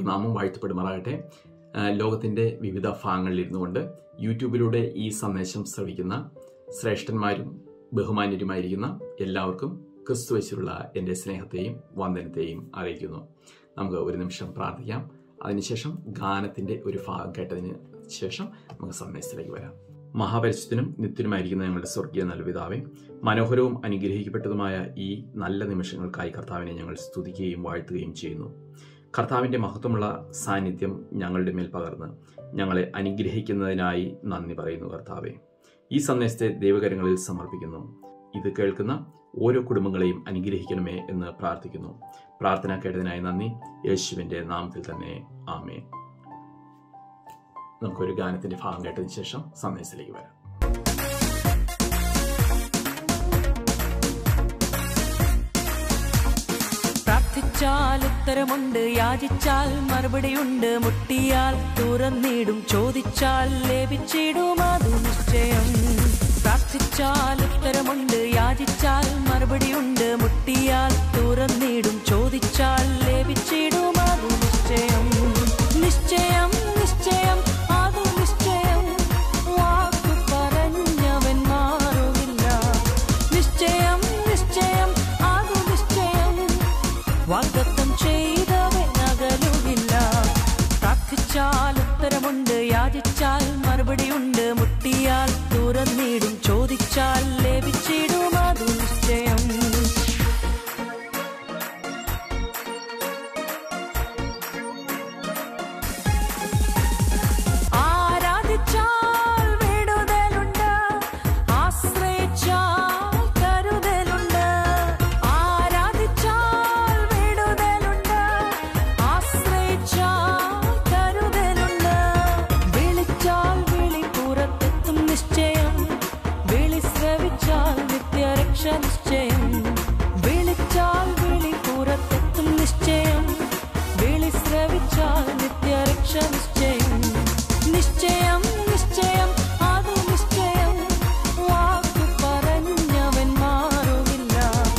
ദൈവനാമം വാഴ്ത്തപ്പെടുമാറാകട്ടെ ആ, ലോകത്തിൻ്റെ വിവിധ ഭാഗങ്ങളിൽ ഇരുന്നു കൊണ്ട് യൂട്യൂബിലൂടെ ഈ സന്ദേശം ശ്രവിക്കുന്ന ശ്രേഷ്ഠന്മാരും ബഹുമാന്യരുമായിരിക്കുന്ന എല്ലാവർക്കും ക്രിസ്തുവശുള്ള എൻ്റെ സ്നേഹത്തെയും വന്ദനത്തെയും അറിയിക്കുന്നു നമുക്ക് ഒരു നിമിഷം പ്രാർത്ഥിക്കാം അതിനുശേഷം ഗാനത്തിൻ്റെ ഒരു ഭാഗം കേട്ടതിന് ശേഷം നമുക്ക് സന്ദേശത്തിലേക്ക് വരാം മഹാപരിശുദ്ധനും നിത്യനുമായിരിക്കുന്ന ഞങ്ങളുടെ സ്വർഗീയ നല്ല പിതാവേ മനോഹരവും അനുഗ്രഹിക്കപ്പെട്ടതുമായ ഈ നല്ല നിമിഷങ്ങൾക്കായി കർത്താവിനെ ഞങ്ങൾ സ്തുതിക്കുകയും വാഴ്ത്തുകയും ചെയ്യുന്നു കർത്താവിൻ്റെ മഹത്വമുള്ള സാന്നിധ്യം ഞങ്ങളുടെ മേൽ പകർന്ന് ഞങ്ങളെ അനുഗ്രഹിക്കുന്നതിനായി നന്ദി പറയുന്നു കർത്താവെ ഈ സന്ദേശത്തെ ദൈവകരങ്ങളിൽ സമർപ്പിക്കുന്നു ഇത് കേൾക്കുന്ന ഓരോ കുടുംബങ്ങളെയും അനുഗ്രഹിക്കണമേ എന്ന് പ്രാർത്ഥിക്കുന്നു പ്രാർത്ഥന കേട്ടതിനായി നന്ദി യേശുവിൻ്റെ നാമത്തിൽ തന്നെ ആമേ നമുക്കൊരു ഗാനത്തിന്റെ ഭാഗം കേട്ടതിന് ശേഷം സന്ദേശത്തിലേക്ക് വരാം പ്രാർത്ഥിച്ചാൽ ഉത്തരമുണ്ട് യാചിച്ചാൽ മറുപടിയുണ്ട് മുട്ടിയാൽ തുറന്നിടും ചോദിച്ചാൽ ലഭിച്ചിടും അതു നിശ്ചയം പ്രാർത്ഥിച്ചാൽ ഉത്തരമുണ്ട് യാചിച്ചാൽ മറുപടിയുണ്ട് മുട്ടിയാൽ തുറന്നിടും ചോദിച്ചാൽ ലഭിച്ചിടും അതു നിശ്ചയം നിശ്ചയം നിശ്ചയം അതു നിശ്ചയം വാക്കു പറഞ്ഞവൻ മാറുകില്ല നിശ്ചയം നിശ്ചയം അതു നിശ്ചയം വാഗ്ദത്തം ചെയ്തവൻ അകലുകില്ല പ്രാർത്ഥിച്ചാൽ ഉത്തരമുണ്ട് യാചിച്ചാൽ മറുപടിയുണ്ട് മുട്ടിയാൽ തുറന്നിടും ചോദിച്ചാൽ ലഭിച്ചിടും അതു നിശ്ചയം ആരാധിച്ചാൽ വിടുതലുണ്ട് ആശ്രയിച്ചാൽ കരുതലുണ്ട് ആരാധിച്ചാൽ വിടുതലുണ്ട് ആശ്രയിച്ചാൽ കരുതലുണ്ട് വിളിച്ചാൽ വിളി പുറത്തെത്തും നിശ്ചയം വിളി ശ്രവിച്ചാൽ നിത്യരക്ഷ നിശ്ചയം വിളിച്ചാൽ വിളി പുറത്തെത്തും നിശ്ചയം വിളി ശ്രവിച്ചാൽ നിത്യരക്ഷ നിശ്ചയം നിശ്ചയം നിശ്ചയം അത് നിശ്ചയം വാക്കു പറഞ്ഞവൻ മാറുകില്ല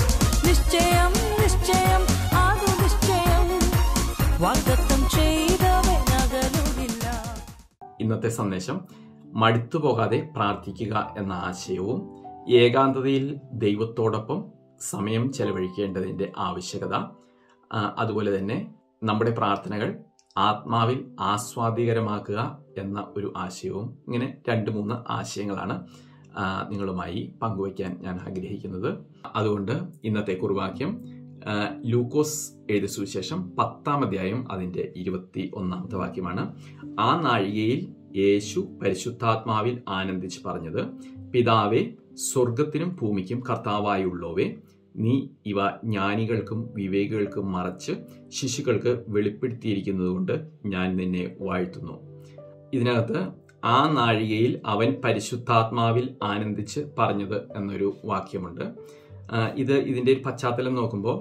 നിശ്ചയം നിശ്ചയം അത് നിശ്ചയം വാഗ്ദത്തം ചെയ്തവൻ അകലുകില്ല ഇന്നത്തെ സന്ദേശം മടുത്തു പോകാതെ പ്രാർത്ഥിക്കുക എന്ന ആശയവും ഏകാന്തതയിൽ ദൈവത്തോടൊപ്പം സമയം ചെലവഴിക്കേണ്ടതിൻ്റെ ആവശ്യകത ആ, അതുപോലെ തന്നെ നമ്മുടെ പ്രാർത്ഥനകൾ ആത്മാവിൽ ആസ്വാദികരമാക്കുക എന്ന ഒരു ആശയവും ഇങ്ങനെ രണ്ട് മൂന്ന് ആശയങ്ങളാണ് ആ, നിങ്ങളുമായി പങ്കുവയ്ക്കാൻ ഞാൻ ആഗ്രഹിക്കുന്നത് അതുകൊണ്ട് ഇന്നത്തെ കുറുവാക്യം ആ, ലൂക്കോസ് എഴുതിയ സുവിശേഷം പത്താം അധ്യായം അതിൻ്റെ ഇരുപത്തി ഒന്നാമത്തെ വാക്യമാണ് ആ നാഴികയിൽ യേശു പരിശുദ്ധാത്മാവിൽ ആനന്ദിച്ച് പറഞ്ഞത് പിതാവേ സ്വർഗത്തിനും ഭൂമിക്കും കർത്താവായുള്ളവേ നീ ഇവ ജ്ഞാനികൾക്കും വിവേകികൾക്കും മറച്ച് ശിശുക്കൾക്ക് വെളിപ്പെടുത്തിയിരിക്കുന്നതുകൊണ്ട് ഞാൻ നിന്നെ വാഴ്ത്തുന്നു ഇതിനകത്ത് ആ നാഴികയിൽ അവൻ പരിശുദ്ധാത്മാവിൽ ആനന്ദിച്ച് പറഞ്ഞത് എന്നൊരു വാക്യമുണ്ട് ആ, ഇത് ഇതിൻ്റെ ഒരു പശ്ചാത്തലം നോക്കുമ്പോൾ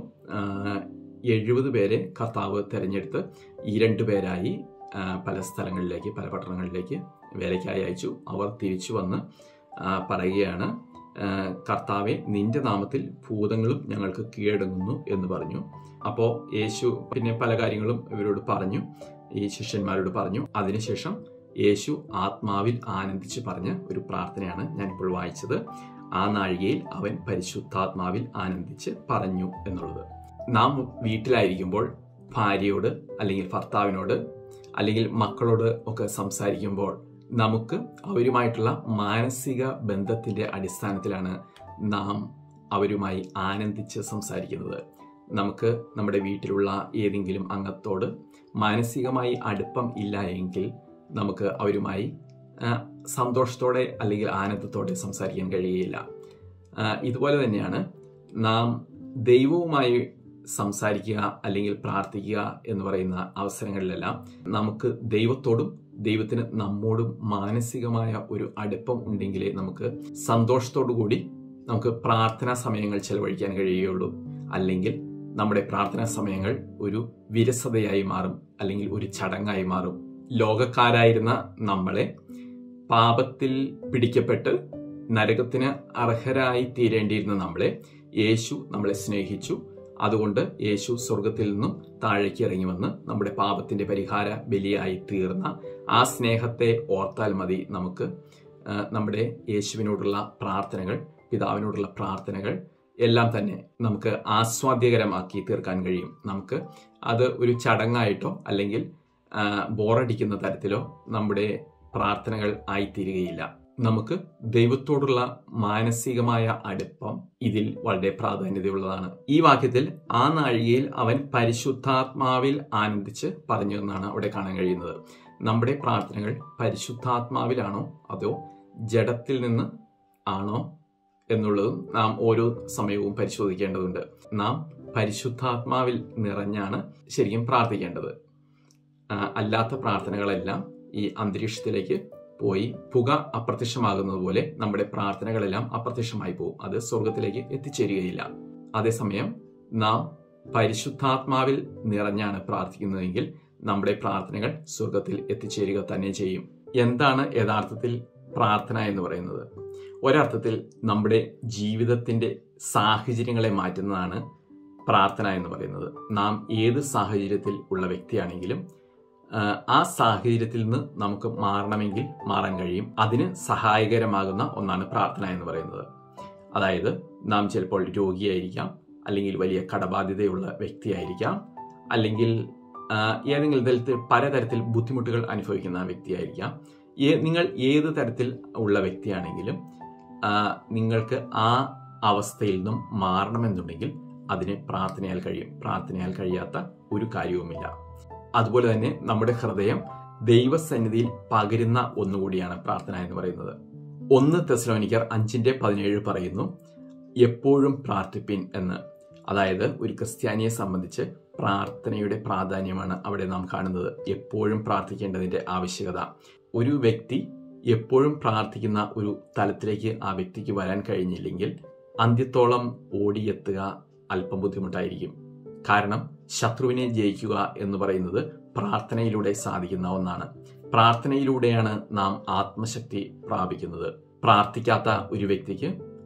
എഴുപത് പേരെ കർത്താവ് തിരഞ്ഞെടുത്ത് ഈ രണ്ടു പേരായി ആ, പല സ്ഥലങ്ങളിലേക്ക് പല പട്ടണങ്ങളിലേക്ക് വേലയ്ക്കായി അയച്ചു അവർ തിരിച്ചു വന്ന് ആ, പറയുകയാണ് ആ, കർത്താവെ നിന്റെ നാമത്തിൽ ഭൂതങ്ങളും ഞങ്ങൾക്ക് കീഴടങ്ങുന്നു എന്ന് പറഞ്ഞു അപ്പോൾ യേശു പിന്നെ പല കാര്യങ്ങളും ഇവരോട് പറഞ്ഞു ഈ ശിഷ്യന്മാരോട് പറഞ്ഞു അതിനുശേഷം യേശു ആത്മാവിൽ ആനന്ദിച്ച് പറഞ്ഞ ഒരു പ്രാർത്ഥനയാണ് ഞാനിപ്പോൾ വായിച്ചത് ആ നാഴികയിൽ അവൻ പരിശുദ്ധാത്മാവിൽ ആനന്ദിച്ച് പറഞ്ഞു എന്നുള്ളത് നാം വീട്ടിലായിരിക്കുമ്പോൾ ഭാര്യയോട് അല്ലെങ്കിൽ ഭർത്താവിനോട് അല്ലെങ്കിൽ മക്കളോട് ഒക്കെ സംസാരിക്കുമ്പോൾ നമുക്ക് അവരുമായിട്ടുള്ള മാനസിക ബന്ധത്തിന്റെ അടിസ്ഥാനത്തിലാണ് നാം അവരുമായി ആനന്ദിച്ച് സംസാരിക്കുന്നത് നമുക്ക് നമ്മുടെ വീട്ടിലുള്ള ഏതെങ്കിലും അംഗത്തോട് മാനസികമായി അടുപ്പം ഇല്ല എങ്കിൽ നമുക്ക് അവരുമായി ആ, സന്തോഷത്തോടെ അല്ലെങ്കിൽ ആനന്ദത്തോടെ സംസാരിക്കാൻ കഴിയുകയില്ല ആ, ഇതുപോലെ തന്നെയാണ് നാം ദൈവവുമായി സംസാരിക്കുക അല്ലെങ്കിൽ പ്രാർത്ഥിക്കുക എന്ന് പറയുന്ന അവസരങ്ങളിലെല്ലാം നമുക്ക് ദൈവത്തോടും ദൈവത്തിന് നമ്മോടും മാനസികമായ ഒരു അടുപ്പം ഉണ്ടെങ്കിലേ നമുക്ക് സന്തോഷത്തോടു കൂടി നമുക്ക് പ്രാർത്ഥനാ സമയങ്ങൾ ചെലവഴിക്കാൻ കഴിയുകയുള്ളൂ അല്ലെങ്കിൽ നമ്മുടെ പ്രാർത്ഥനാ സമയങ്ങൾ ഒരു വിരസതയായി മാറും അല്ലെങ്കിൽ ഒരു ചടങ്ങായി മാറും ലോകക്കാരായിരുന്ന നമ്മളെ പാപത്തിൽ പിടിക്കപ്പെട്ട് നരകത്തിന് അർഹരായി തീരേണ്ടിയിരുന്ന നമ്മളെ യേശു നമ്മളെ സ്നേഹിച്ചു അതുകൊണ്ട് യേശു സ്വർഗത്തിൽ നിന്നും താഴേക്ക് ഇറങ്ങി വന്ന് നമ്മുടെ പാപത്തിന്റെ പരിഹാര ബലിയായി തീർന്ന ആ സ്നേഹത്തെ ഓർത്താൽ മതി നമുക്ക് ആ, നമ്മുടെ യേശുവിനോടുള്ള പ്രാർത്ഥനകൾ പിതാവിനോടുള്ള പ്രാർത്ഥനകൾ എല്ലാം തന്നെ നമുക്ക് ആസ്വാദ്യകരമാക്കി തീർക്കാൻ കഴിയും നമുക്ക് അത് ഒരു ചടങ്ങായിട്ടോ അല്ലെങ്കിൽ ആ, ബോറടിക്കുന്ന തരത്തിലോ നമ്മുടെ പ്രാർത്ഥനകൾ ആയിത്തീരുകയില്ല നമുക്ക് ദൈവത്തോടുള്ള മാനസികമായ അടുപ്പം ഇതിൽ വളരെ പ്രാധാന്യതയുള്ളതാണ് ഈ വാക്യത്തിൽ ആ നാഴികയിൽ അവൻ പരിശുദ്ധാത്മാവിൽ ആനന്ദിച്ച് പറഞ്ഞു എന്നാണ് അവിടെ കാണാൻ കഴിയുന്നത് നമ്മുടെ പ്രാർത്ഥനകൾ പരിശുദ്ധാത്മാവിലാണോ അതോ ജഡത്തിൽ നിന്ന് ആണോ എന്നുള്ളതും നാം ഓരോ സമയവും പരിശോധിക്കേണ്ടതുണ്ട് നാം പരിശുദ്ധാത്മാവിൽ നിറഞ്ഞാണ് ശരിക്കും പ്രാർത്ഥിക്കേണ്ടത് ആ, അല്ലാത്ത പ്രാർത്ഥനകളെല്ലാം ഈ അന്തരീക്ഷത്തിലേക്ക് പോയി പുക അപ്രത്യക്ഷമാകുന്നത് പോലെ നമ്മുടെ പ്രാർത്ഥനകളെല്ലാം അപ്രത്യക്ഷമായി പോകും അത് സ്വർഗത്തിലേക്ക് എത്തിച്ചേരുകയില്ല അതേസമയം നാം പരിശുദ്ധാത്മാവിൽ നിറഞ്ഞാണ് പ്രാർത്ഥിക്കുന്നതെങ്കിൽ നമ്മുടെ പ്രാർത്ഥനകൾ സ്വർഗത്തിൽ എത്തിച്ചേരുക തന്നെ ചെയ്യും എന്താണ് യഥാർത്ഥത്തിൽ പ്രാർത്ഥന എന്ന് പറയുന്നത് ഒരർത്ഥത്തിൽ നമ്മുടെ ജീവിതത്തിന്റെ സാഹചര്യങ്ങളെ മാറ്റുന്നതാണ് പ്രാർത്ഥന എന്ന് പറയുന്നത് നാം ഏത് സാഹചര്യത്തിൽ ഉള്ള വ്യക്തിയാണെങ്കിലും ആഹ് ആ സാഹചര്യത്തിൽ നിന്ന് നമുക്ക് മാറണമെങ്കിൽ മാറാൻ കഴിയും അതിന് സഹായകരമാകുന്ന ഒന്നാണ് പ്രാർത്ഥന എന്ന് പറയുന്നത് അതായത് നാം ചിലപ്പോൾ രോഗിയായിരിക്കാം അല്ലെങ്കിൽ വലിയ കടബാധ്യതയുള്ള വ്യക്തിയായിരിക്കാം അല്ലെങ്കിൽ ആഹ് ഏതെങ്കിലും തരത്തിൽ പലതരത്തിൽ ബുദ്ധിമുട്ടുകൾ അനുഭവിക്കുന്ന വ്യക്തിയായിരിക്കാം ഏ- നിങ്ങൾ ഏത് തരത്തിൽ ഉള്ള വ്യക്തിയാണെങ്കിലും ആഹ് നിങ്ങൾക്ക് ആ അവസ്ഥയിൽ നിന്നും മാറണമെന്നുണ്ടെങ്കിൽ അതിന് പ്രാർത്ഥനയാൽ കഴിയും പ്രാർത്ഥനയാൽ കഴിയാത്ത ഒരു കാര്യവുമില്ല അതുപോലെ തന്നെ നമ്മുടെ ഹൃദയം ദൈവസന്നിധിയിൽ പകരുന്ന ഒന്നുകൂടിയാണ് പ്രാർത്ഥന എന്ന് പറയുന്നത് ഒന്ന് തെസ്ലോനിക്കർ അഞ്ചിന്റെ പതിനേഴ് പറയുന്നു എപ്പോഴും പ്രാർത്ഥിപ്പിൻ എന്ന് അതായത് ഒരു ക്രിസ്ത്യാനിയെ സംബന്ധിച്ച് പ്രാർത്ഥനയുടെ പ്രാധാന്യമാണ് അവിടെ നാം കാണുന്നത് എപ്പോഴും പ്രാർത്ഥിക്കേണ്ടതിന്റെ ആവശ്യകത ഒരു വ്യക്തി എപ്പോഴും പ്രാർത്ഥിക്കുന്ന ഒരു തലത്തിലേക്ക് ആ വ്യക്തിക്ക് വരാൻ കഴിഞ്ഞില്ലെങ്കിൽ അന്ത്യത്തോളം ഓടിയെത്തുക അല്പം ബുദ്ധിമുട്ടായിരിക്കും കാരണം ശത്രുവിനെ ജയിക്കുക എന്ന് പറയുന്നത് പ്രാർത്ഥനയിലൂടെ സാധിക്കുന്ന ഒന്നാണ് പ്രാർത്ഥനയിലൂടെയാണ് നാം ആത്മശക്തി പ്രാപിക്കുന്നത് പ്രാർത്ഥിക്കാത്ത ഒരു വ്യക്തിക്ക്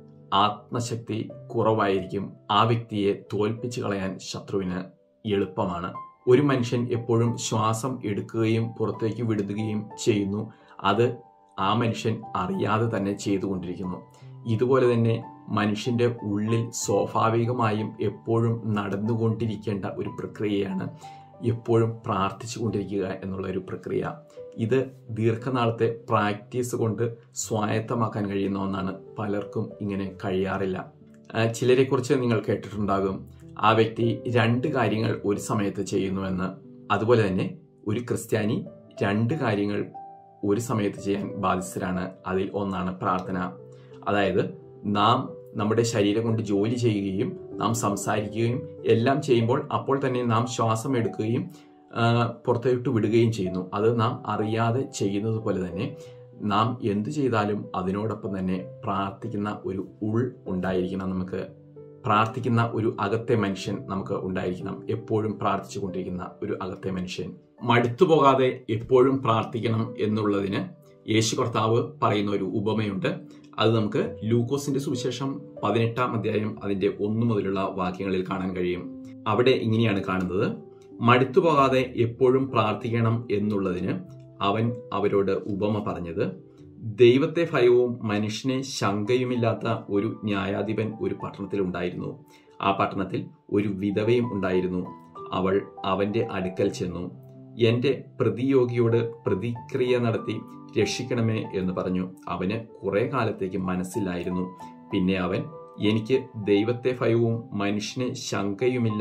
ആത്മശക്തി കുറവായിരിക്കും ആ വ്യക്തിയെ തോൽപ്പിച്ചു കളയാൻ ശത്രുവിന് എളുപ്പമാണ് ഒരു മനുഷ്യൻ എപ്പോഴും ശ്വാസം എടുക്കുകയും പുറത്തേക്ക് വിടുകയും ചെയ്യുന്നു അത് ആ മനുഷ്യൻ അറിയാതെ തന്നെ ചെയ്തുകൊണ്ടിരിക്കുന്നു ഇതുപോലെ തന്നെ മനുഷ്യന്റെ ഉള്ളിൽ സ്വാഭാവികമായും എപ്പോഴും നടന്നുകൊണ്ടിരിക്കേണ്ട ഒരു പ്രക്രിയയാണ് എപ്പോഴും പ്രാർത്ഥിച്ചു കൊണ്ടിരിക്കുക എന്നുള്ള ഒരു പ്രക്രിയ ഇത് ദീർഘനാളത്തെ പ്രാക്ടീസ് കൊണ്ട് സ്വായത്തമാക്കാൻ കഴിയുന്ന ഒന്നാണ് പലർക്കും ഇങ്ങനെ കഴിയാറില്ല ആ, ചിലരെക്കുറിച്ച് നിങ്ങൾ കേട്ടിട്ടുണ്ടാകും ആ വ്യക്തി രണ്ട് കാര്യങ്ങൾ ഒരു സമയത്ത് ചെയ്യുന്നുവെന്ന് അതുപോലെ തന്നെ ഒരു ക്രിസ്ത്യാനി രണ്ട് കാര്യങ്ങൾ ഒരു സമയത്ത് ചെയ്യാൻ ബാധ്യസ്ഥരാണ് അതിൽ ഒന്നാണ് പ്രാർത്ഥന അതായത് നാം നമ്മുടെ ശരീരം കൊണ്ട് ജോലി ചെയ്യുകയും നാം സംസാരിക്കുകയും എല്ലാം ചെയ്യുമ്പോൾ അപ്പോൾ തന്നെ നാം ശ്വാസം എടുക്കുകയും ആ, പുറത്തോട്ട് വിടുകയും ചെയ്യുന്നു അത് നാം അറിയാതെ ചെയ്യുന്നത് പോലെ തന്നെ നാം എന്തു ചെയ്താലും അതിനോടൊപ്പം തന്നെ പ്രാർത്ഥിക്കുന്ന ഒരു ഉൾ ഉണ്ടായിരിക്കണം നമുക്ക് പ്രാർത്ഥിക്കുന്ന ഒരു അകത്തെ മനുഷ്യൻ നമുക്ക് ഉണ്ടായിരിക്കണം എപ്പോഴും പ്രാർത്ഥിച്ചു കൊണ്ടിരിക്കുന്ന ഒരു അകത്തെ മനുഷ്യൻ മടുത്തു പോകാതെ എപ്പോഴും പ്രാർത്ഥിക്കണം എന്നുള്ളതിന് യേശു കർത്താവ് പറയുന്ന ഒരു ഉപമയുണ്ട് അത് നമുക്ക് ലൂക്കോസിന്റെ സുവിശേഷം പതിനെട്ടാം അധ്യായം അതിന്റെ ഒന്നു മുതലുള്ള വാക്യങ്ങളിൽ കാണാൻ കഴിയും അവിടെ ഇങ്ങനെയാണ് കാണുന്നത് മടുത്തു പോകാതെ എപ്പോഴും പ്രാർത്ഥിക്കണം എന്നുള്ളതിന് അവൻ അവരോട് ഉപമ പറഞ്ഞത് ദൈവത്തെ ഭയവും മനുഷ്യനെ ശങ്കയുമില്ലാത്ത ഒരു ന്യായാധിപൻ ഒരു പട്ടണത്തിൽ ഉണ്ടായിരുന്നു ആ പട്ടണത്തിൽ ഒരു വിധവയും ഉണ്ടായിരുന്നു അവൾ അവന്റെ അടുക്കൽ ചെന്നു എന്റെ പ്രതിയോഗിയോട് പ്രതിക്രിയ നടത്തി രക്ഷിക്കണമേ എന്ന് പറഞ്ഞു അവന് കുറെ കാലത്തേക്ക് മനസ്സിലായിരുന്നു പിന്നെ അവൻ എനിക്ക് ദൈവത്തെ ഭയവും മനുഷ്യനെ ശങ്കയുമില്ല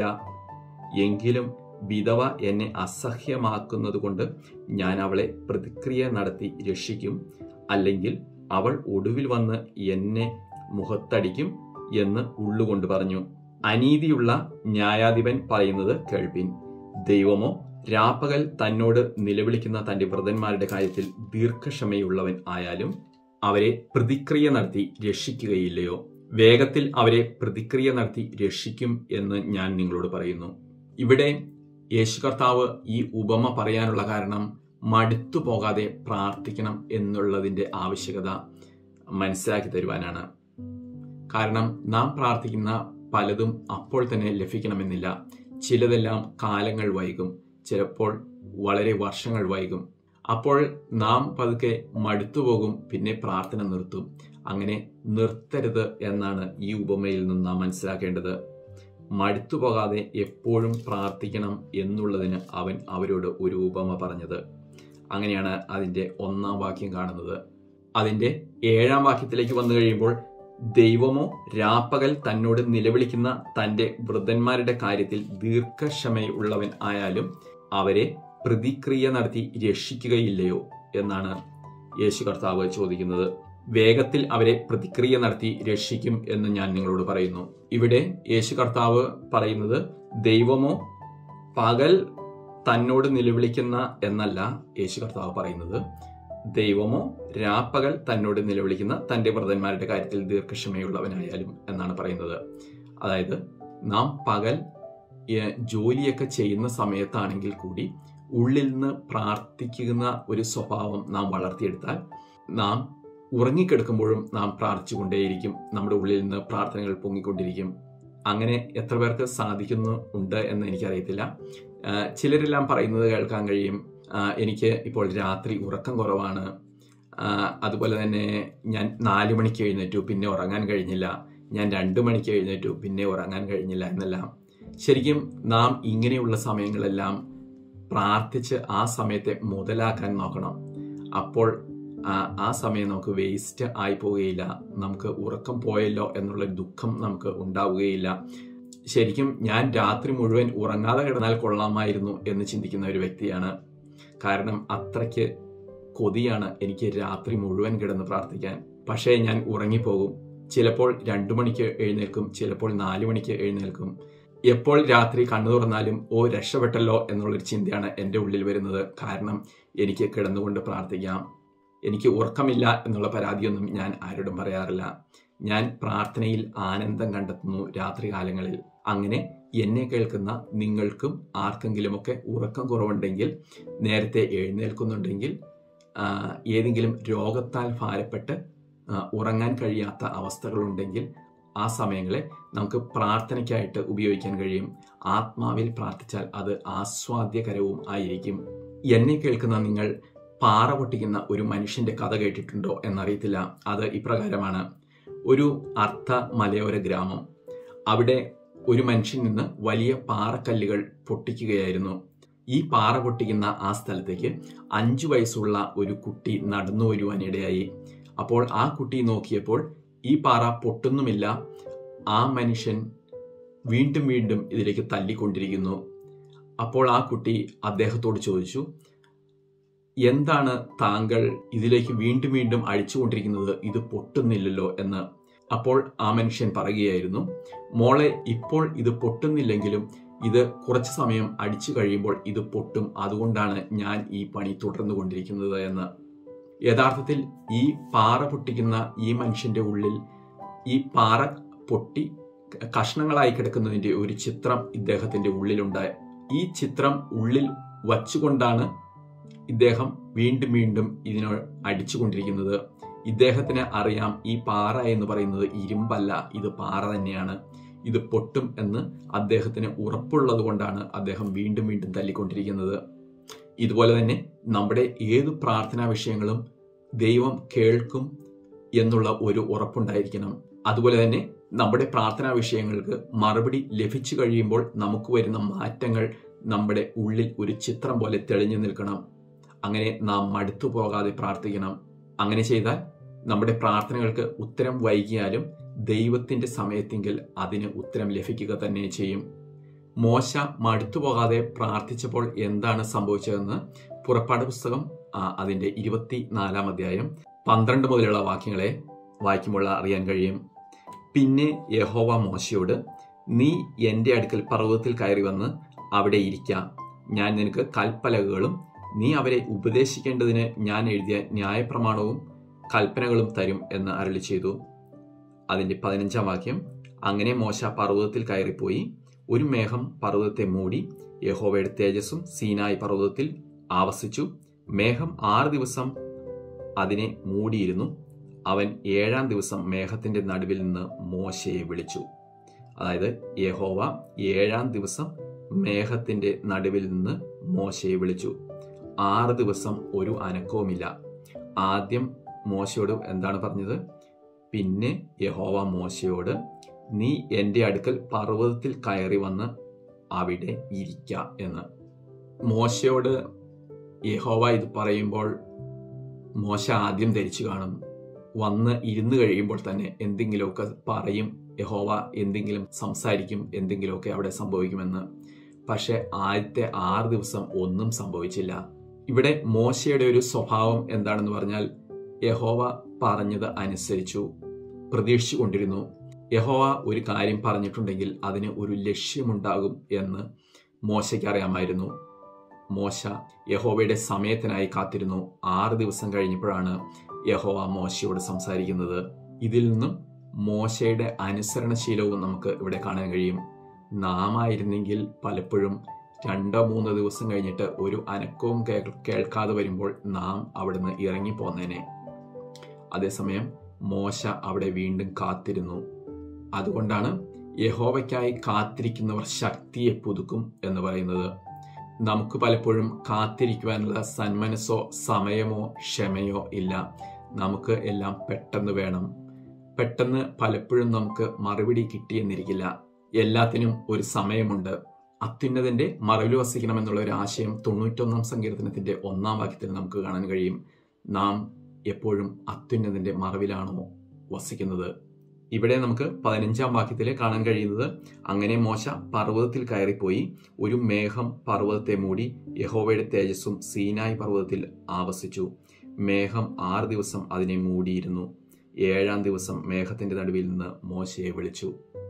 എങ്കിലും വിധവ എന്നെ അസഹ്യമാക്കുന്നത് കൊണ്ട് ഞാൻ അവളെ പ്രതിക്രിയ നടത്തി രക്ഷിക്കും അല്ലെങ്കിൽ അവൾ ഒടുവിൽ വന്ന് എന്നെ മുഖത്തടിക്കും എന്ന് ഉള്ളുകൊണ്ട് പറഞ്ഞു അനീതിയുള്ള ന്യായാധിപൻ പറയുന്നത് കേൾപ്പിൻ ദൈവമോ രാപ്പകൽ തന്നോട് നിലവിളിക്കുന്ന തന്റെ വ്രതന്മാരുടെ കാര്യത്തിൽ ദീർഘക്ഷമയുള്ളവൻ ആയാലും അവരെ പ്രതിക്രിയ നടത്തി രക്ഷിക്കുകയില്ലയോ വേഗത്തിൽ അവരെ പ്രതിക്രിയ നടത്തി രക്ഷിക്കും എന്ന് ഞാൻ നിങ്ങളോട് പറയുന്നു ഇവിടെ യേശു കർത്താവ് ഈ ഉപമ പറയാനുള്ള കാരണം മടുത്തു പോകാതെ പ്രാർത്ഥിക്കണം എന്നുള്ളതിന്റെ ആവശ്യകത മനസ്സിലാക്കി തരുവാനാണ് കാരണം നാം പ്രാർത്ഥിക്കുന്ന പലതും അപ്പോൾ തന്നെ ലഭിക്കണമെന്നില്ല ചിലതെല്ലാം കാലങ്ങൾ വൈകും ചിലപ്പോൾ വളരെ വർഷങ്ങൾ വൈകും അപ്പോൾ നാം പതുക്കെ മടുത്തുപോകും പിന്നെ പ്രാർത്ഥന നിർത്തും അങ്ങനെ നിർത്തരുത് എന്നാണ് ഈ ഉപമയിൽ നിന്ന് നാം മനസ്സിലാക്കേണ്ടത് മടുത്തു പോകാതെ എപ്പോഴും പ്രാർത്ഥിക്കണം എന്നുള്ളതിന് അവൻ അവരോട് ഒരു ഉപമ പറഞ്ഞത് അങ്ങനെയാണ് അതിൻ്റെ ഒന്നാം വാക്യം കാണുന്നത് അതിൻ്റെ ഏഴാം വാക്യത്തിലേക്ക് വന്നു കഴിയുമ്പോൾ ദൈവമോ രാപ്പകൽ തന്നോട് നിലവിളിക്കുന്ന തൻ്റെ വൃദ്ധന്മാരുടെ കാര്യത്തിൽ ദീർഘക്ഷമയുള്ളവൻ ആയാലും അവരെ പ്രതിക്രിയ നടത്തി രക്ഷിക്കുകയില്ലയോ എന്നാണ് യേശു കർത്താവ് ചോദിക്കുന്നത് വേഗത്തിൽ അവരെ പ്രതിക്രിയ നടത്തി രക്ഷിക്കും എന്ന് ഞാൻ നിങ്ങളോട് പറയുന്നു ഇവിടെ യേശു കർത്താവ് പറയുന്നത് ദൈവമോ പകൽ തന്നോട് നിലവിളിക്കുന്ന എന്നല്ല യേശു കർത്താവ് പറയുന്നത് ദൈവമോ രാപ്പകൽ തന്നോട് നിലവിളിക്കുന്ന തന്റെ വ്രതന്മാരുടെ കാര്യത്തിൽ ദീർഘക്ഷമയുള്ളവനായാലും എന്നാണ് പറയുന്നത് അതായത് നാം പകൽ ഏഹ്, ജോലിയൊക്കെ ചെയ്യുന്ന സമയത്താണെങ്കിൽ കൂടി ഉള്ളിൽ നിന്ന് പ്രാർത്ഥിക്കുന്ന ഒരു സ്വഭാവം നാം വളർത്തിയെടുത്താൽ നാം ഉറങ്ങിക്കിടക്കുമ്പോഴും നാം പ്രാർത്ഥിച്ചുകൊണ്ടേയിരിക്കും നമ്മുടെ ഉള്ളിൽ നിന്ന് പ്രാർത്ഥനകൾ പൊങ്ങിക്കൊണ്ടിരിക്കും അങ്ങനെ എത്ര പേർക്ക് സാധിക്കുന്നു ഉണ്ട് എന്ന് എനിക്കറിയത്തില്ല ആ, ചിലരെല്ലാം പറയുന്നത് കേൾക്കാൻ കഴിയും ആ, എനിക്ക് ഇപ്പോൾ രാത്രി ഉറക്കം കുറവാണ് ആ, അതുപോലെ തന്നെ ഞാൻ നാലു മണിക്ക് എഴുന്നേറ്റു പിന്നെ ഉറങ്ങാൻ കഴിഞ്ഞില്ല ഞാൻ രണ്ടു മണിക്ക് എഴുന്നേറ്റു പിന്നെ ഉറങ്ങാൻ കഴിഞ്ഞില്ല എന്നെല്ലാം ശരിക്കും നാം ഇങ്ങനെയുള്ള സമയങ്ങളെല്ലാം പ്രാർത്ഥിച്ച് ആ സമയത്തെ മുതലാക്കാൻ നോക്കണം അപ്പോൾ ആ- ആ സമയം നമുക്ക് വേസ്റ്റ് ആയി പോവുകയില്ല നമുക്ക് ഉറക്കം പോയല്ലോ എന്നുള്ള ദുഃഖം നമുക്ക് ഉണ്ടാവുകയില്ല ശരിക്കും ഞാൻ രാത്രി മുഴുവൻ ഉറങ്ങാതെ കിടന്നാൽ കൊള്ളാമായിരുന്നു എന്ന് ചിന്തിക്കുന്ന ഒരു വ്യക്തിയാണ് കാരണം അത്രയ്ക്ക് കൊതിയാണ് എനിക്ക് രാത്രി മുഴുവൻ കിടന്ന് പ്രാർത്ഥിക്കാൻ പക്ഷേ ഞാൻ ഉറങ്ങിപ്പോകും ചിലപ്പോൾ രണ്ടു മണിക്ക് എഴുന്നേൽക്കും ചിലപ്പോൾ നാലു മണിക്ക് എഴുന്നേൽക്കും എപ്പോൾ രാത്രി കണ്ണു തുറന്നാലും ഓ രക്ഷപ്പെട്ടല്ലോ എന്നുള്ളൊരു ചിന്തയാണ് എൻ്റെ ഉള്ളിൽ വരുന്നത് കാരണം എനിക്ക് കിടന്നുകൊണ്ട് പ്രാർത്ഥിക്കാം എനിക്ക് ഉറക്കമില്ല എന്നുള്ള പരാതിയൊന്നും ഞാൻ ആരോടും പറയാറില്ല ഞാൻ പ്രാർത്ഥനയിൽ ആനന്ദം കണ്ടെത്തുന്നു രാത്രികാലങ്ങളിൽ അങ്ങനെ എന്നെ കേൾക്കുന്ന നിങ്ങൾക്കും ആർക്കെങ്കിലുമൊക്കെ ഉറക്കം കുറവുണ്ടെങ്കിൽ നേരത്തെ എഴുന്നേൽക്കുന്നുണ്ടെങ്കിൽ ആ, ഏതെങ്കിലും രോഗത്താൽ ഭാരപ്പെട്ട് ആ, ഉറങ്ങാൻ കഴിയാത്ത അവസ്ഥകളുണ്ടെങ്കിൽ ആ സമയങ്ങളെ നമുക്ക് പ്രാർത്ഥനയ്ക്കായിട്ട് ഉപയോഗിക്കാൻ കഴിയും ആത്മാവിൽ പ്രാർത്ഥിച്ചാൽ അത് ആസ്വാദ്യകരവും ആയിരിക്കും എന്നെ കേൾക്കുന്ന നിങ്ങൾ പാറ പൊട്ടിക്കുന്ന ഒരു മനുഷ്യന്റെ കഥ കേട്ടിട്ടുണ്ടോ എന്നറിയത്തില്ല അത് ഇപ്രകാരമാണ് ഒരു അർത്ഥ മലയോര ഗ്രാമം അവിടെ ഒരു മനുഷ്യൻ നിന്ന് വലിയ പാറക്കല്ലുകൾ പൊട്ടിക്കുകയായിരുന്നു ഈ പാറ പൊട്ടിക്കുന്ന ആ സ്ഥലത്തേക്ക് അഞ്ചു വയസ്സുള്ള ഒരു കുട്ടി നടന്നു വരുവാനിടയായി അപ്പോൾ ആ കുട്ടി നോക്കിയപ്പോൾ ഈ പാറ പൊട്ടുന്നുമില്ല ആ മനുഷ്യൻ വീണ്ടും വീണ്ടും ഇതിലേക്ക് തല്ലിക്കൊണ്ടിരിക്കുന്നു അപ്പോൾ ആ കുട്ടി അദ്ദേഹത്തോട് ചോദിച്ചു എന്താണ് താങ്കൾ ഇതിലേക്ക് വീണ്ടും വീണ്ടും അഴിച്ചുകൊണ്ടിരിക്കുന്നത് ഇത് പൊട്ടുന്നില്ലല്ലോ എന്ന് അപ്പോൾ ആ മനുഷ്യൻ പറയുകയായിരുന്നു മോളെ ഇപ്പോൾ ഇത് പൊട്ടുന്നില്ലെങ്കിലും ഇത് കുറച്ച് സമയം അടിച്ചു കഴിയുമ്പോൾ ഇത് പൊട്ടും അതുകൊണ്ടാണ് ഞാൻ ഈ പണി തുടർന്നുകൊണ്ടിരിക്കുന്നത് എന്ന് യഥാർത്ഥത്തിൽ ഈ പാറ പൊട്ടിക്കുന്ന ഈ മനുഷ്യന്റെ ഉള്ളിൽ ഈ പാറ പൊട്ടി കഷ്ണങ്ങളായി കിടക്കുന്നതിന്റെ ഒരു ചിത്രം ഇദ്ദേഹത്തിന്റെ ഉള്ളിലുണ്ടായി ഈ ചിത്രം ഉള്ളിൽ വച്ചുകൊണ്ടാണ് ഇദ്ദേഹം വീണ്ടും വീണ്ടും ഇതിനോട് അടിച്ചുകൊണ്ടിരിക്കുന്നത് ഇദ്ദേഹത്തിന് അറിയാം ഈ പാറ എന്ന് പറയുന്നത് ഇരുമ്പല്ല ഇത് പാറ തന്നെയാണ് ഇത് പൊട്ടും എന്ന് അദ്ദേഹത്തിന് ഉറപ്പുള്ളത് കൊണ്ടാണ് അദ്ദേഹം വീണ്ടും വീണ്ടും തല്ലിക്കൊണ്ടിരിക്കുന്നത് ഇതുപോലെ തന്നെ നമ്മുടെ ഏത് പ്രാർത്ഥനാ വിഷയങ്ങളും ദൈവം കേൾക്കും എന്നുള്ള ഒരു ഉറപ്പുണ്ടായിരിക്കണം അതുപോലെ തന്നെ നമ്മുടെ പ്രാർത്ഥനാ വിഷയങ്ങൾക്ക് മറുപടി ലഭിച്ചു കഴിയുമ്പോൾ നമുക്ക് വരുന്ന മാറ്റങ്ങൾ നമ്മുടെ ഉള്ളിൽ ഒരു ചിത്രം പോലെ തെളിഞ്ഞു നിൽക്കണം അങ്ങനെ നാം മടുത്തു പോകാതെ പ്രാർത്ഥിക്കണം അങ്ങനെ ചെയ്താൽ നമ്മുടെ പ്രാർത്ഥനകൾക്ക് ഉത്തരം വൈകിയാലും ദൈവത്തിന്റെ സമയത്തെങ്കിൽ അതിന് ഉത്തരം ലഭിക്കുക തന്നെ ചെയ്യും മോശ മടുത്തു പോകാതെ പ്രാർത്ഥിച്ചപ്പോൾ എന്താണ് സംഭവിച്ചതെന്ന് പുറപ്പാട് പുസ്തകം ആ, അതിന്റെ ഇരുപത്തിനാലാം അധ്യായം പന്ത്രണ്ട് മുതലുള്ള വാക്യങ്ങളെ വായിക്കുമ്പോൾ അറിയാൻ കഴിയും പിന്നെ യഹോവ മോശയോട് നീ എൻ്റെ അടുക്കൽ പർവ്വതത്തിൽ കയറി വന്ന് അവിടെ ഇരിക്കാം ഞാൻ നിനക്ക് കൽപ്പലകകളും നീ അവരെ ഉപദേശിക്കേണ്ടതിന് ഞാൻ എഴുതിയ ന്യായപ്രമാണവും കൽപ്പനകളും തരും എന്ന് അരളി ചെയ്തു അതിന്റെ പതിനഞ്ചാം വാക്യം അങ്ങനെ മോശ പർവ്വതത്തിൽ കയറിപ്പോയി ഒരു മേഘം പർവ്വതത്തെ മൂടി യഹോവയുടെ തേജസ്സും സീനായി പർവ്വതത്തിൽ ആവസിച്ചു മേഘം ആറ് ദിവസം അതിനെ മൂടിയിരുന്നു അവൻ ഏഴാം ദിവസം മേഘത്തിന്റെ നടുവിൽ നിന്ന് മോശയെ വിളിച്ചു അതായത് യഹോവ ഏഴാം ദിവസം മേഘത്തിന്റെ നടുവിൽ നിന്ന് മോശയെ വിളിച്ചു ആറ് ദിവസം ഒരു അനക്കവുമില്ല ആദ്യം മോശയോട് എന്താണ് പറഞ്ഞത് പിന്നെ യഹോവ മോശയോട് നീ എൻ്റെ അടുക്കൽ പർവ്വതത്തിൽ കയറി വന്ന് അവിടെ ഇരിക്ക എന്ന് മോശയോട് യഹോവ ഇത് പറയുമ്പോൾ മോശ ആദ്യം ധരിച്ചു കാണും വന്ന് ഇരുന്ന് കഴിയുമ്പോൾ തന്നെ എന്തെങ്കിലുമൊക്കെ പറയും യഹോവ എന്തെങ്കിലും സംസാരിക്കും എന്തെങ്കിലുമൊക്കെ അവിടെ സംഭവിക്കുമെന്ന് പക്ഷെ ആദ്യത്തെ ആറ് ദിവസം ഒന്നും സംഭവിച്ചില്ല ഇവിടെ മോശയുടെ ഒരു സ്വഭാവം എന്താണെന്ന് പറഞ്ഞാൽ യഹോവ പറഞ്ഞത് അനുസരിച്ചു പ്രതീക്ഷിച്ചു കൊണ്ടിരുന്നു യഹോവ ഒരു കാര്യം പറഞ്ഞിട്ടുണ്ടെങ്കിൽ അതിന് ഒരു ലക്ഷ്യമുണ്ടാകും എന്ന് മോശയ്ക്ക് അറിയാമായിരുന്നു മോശ യഹോവയുടെ സമയത്തിനായി കാത്തിരുന്നു ആറ് ദിവസം കഴിഞ്ഞപ്പോഴാണ് യഹോവ മോശയോട് സംസാരിക്കുന്നത് ഇതിൽ നിന്നും മോശയുടെ അനുസരണശീലവും നമുക്ക് ഇവിടെ കാണാൻ കഴിയും നാം ആയിരുന്നെങ്കിൽ പലപ്പോഴും രണ്ടോ മൂന്നോ ദിവസം കഴിഞ്ഞിട്ട് ഒരു അനക്കവും കേൾ- കേൾക്കാതെ വരുമ്പോൾ നാം അവിടുന്ന് ഇറങ്ങിപ്പോന്നേനെ അതേസമയം മോശ അവിടെ വീണ്ടും കാത്തിരുന്നു അതുകൊണ്ടാണ് യഹോവയ്ക്കായി കാത്തിരിക്കുന്നവർ ശക്തിയെ പുതുക്കും എന്ന് പറയുന്നത് നമുക്ക് പലപ്പോഴും കാത്തിരിക്കുവാനുള്ള സന്മനസ്സോ സമയമോ ക്ഷമയോ ഇല്ല നമുക്ക് എല്ലാം പെട്ടെന്ന് വേണം പെട്ടെന്ന് പലപ്പോഴും നമുക്ക് മറുപടി കിട്ടിയെന്നിരിക്കില്ല എല്ലാത്തിനും ഒരു സമയമുണ്ട് അത്യുന്നതന്റെ മറവിൽ വസിക്കണമെന്നുള്ള ഒരു ആശയം തൊണ്ണൂറ്റൊന്നാം സങ്കീർത്തനത്തിന്റെ ഒന്നാം വാക്യത്തിൽ നമുക്ക് കാണാൻ കഴിയും നാം എപ്പോഴും അത്യുന്നതന്റെ മറവിലാണോ വസിക്കുന്നത് ഇവിടെ നമുക്ക് പതിനഞ്ചാം വാക്യത്തിൽ കാണാൻ കഴിയുന്നത് അങ്ങനെ മോശ പർവ്വതത്തിൽ കയറിപ്പോയി ഒരു മേഘം പർവ്വതത്തെ മൂടി യഹോവയുടെ തേജസ്സും സീനായി പർവ്വതത്തിൽ ആവസിച്ചു മേഘം ആറ് ദിവസം അതിനെ മൂടിയിരുന്നു ഏഴാം ദിവസം മേഘത്തിന്റെ നടുവിൽ നിന്ന് മോശയെ വിളിച്ചു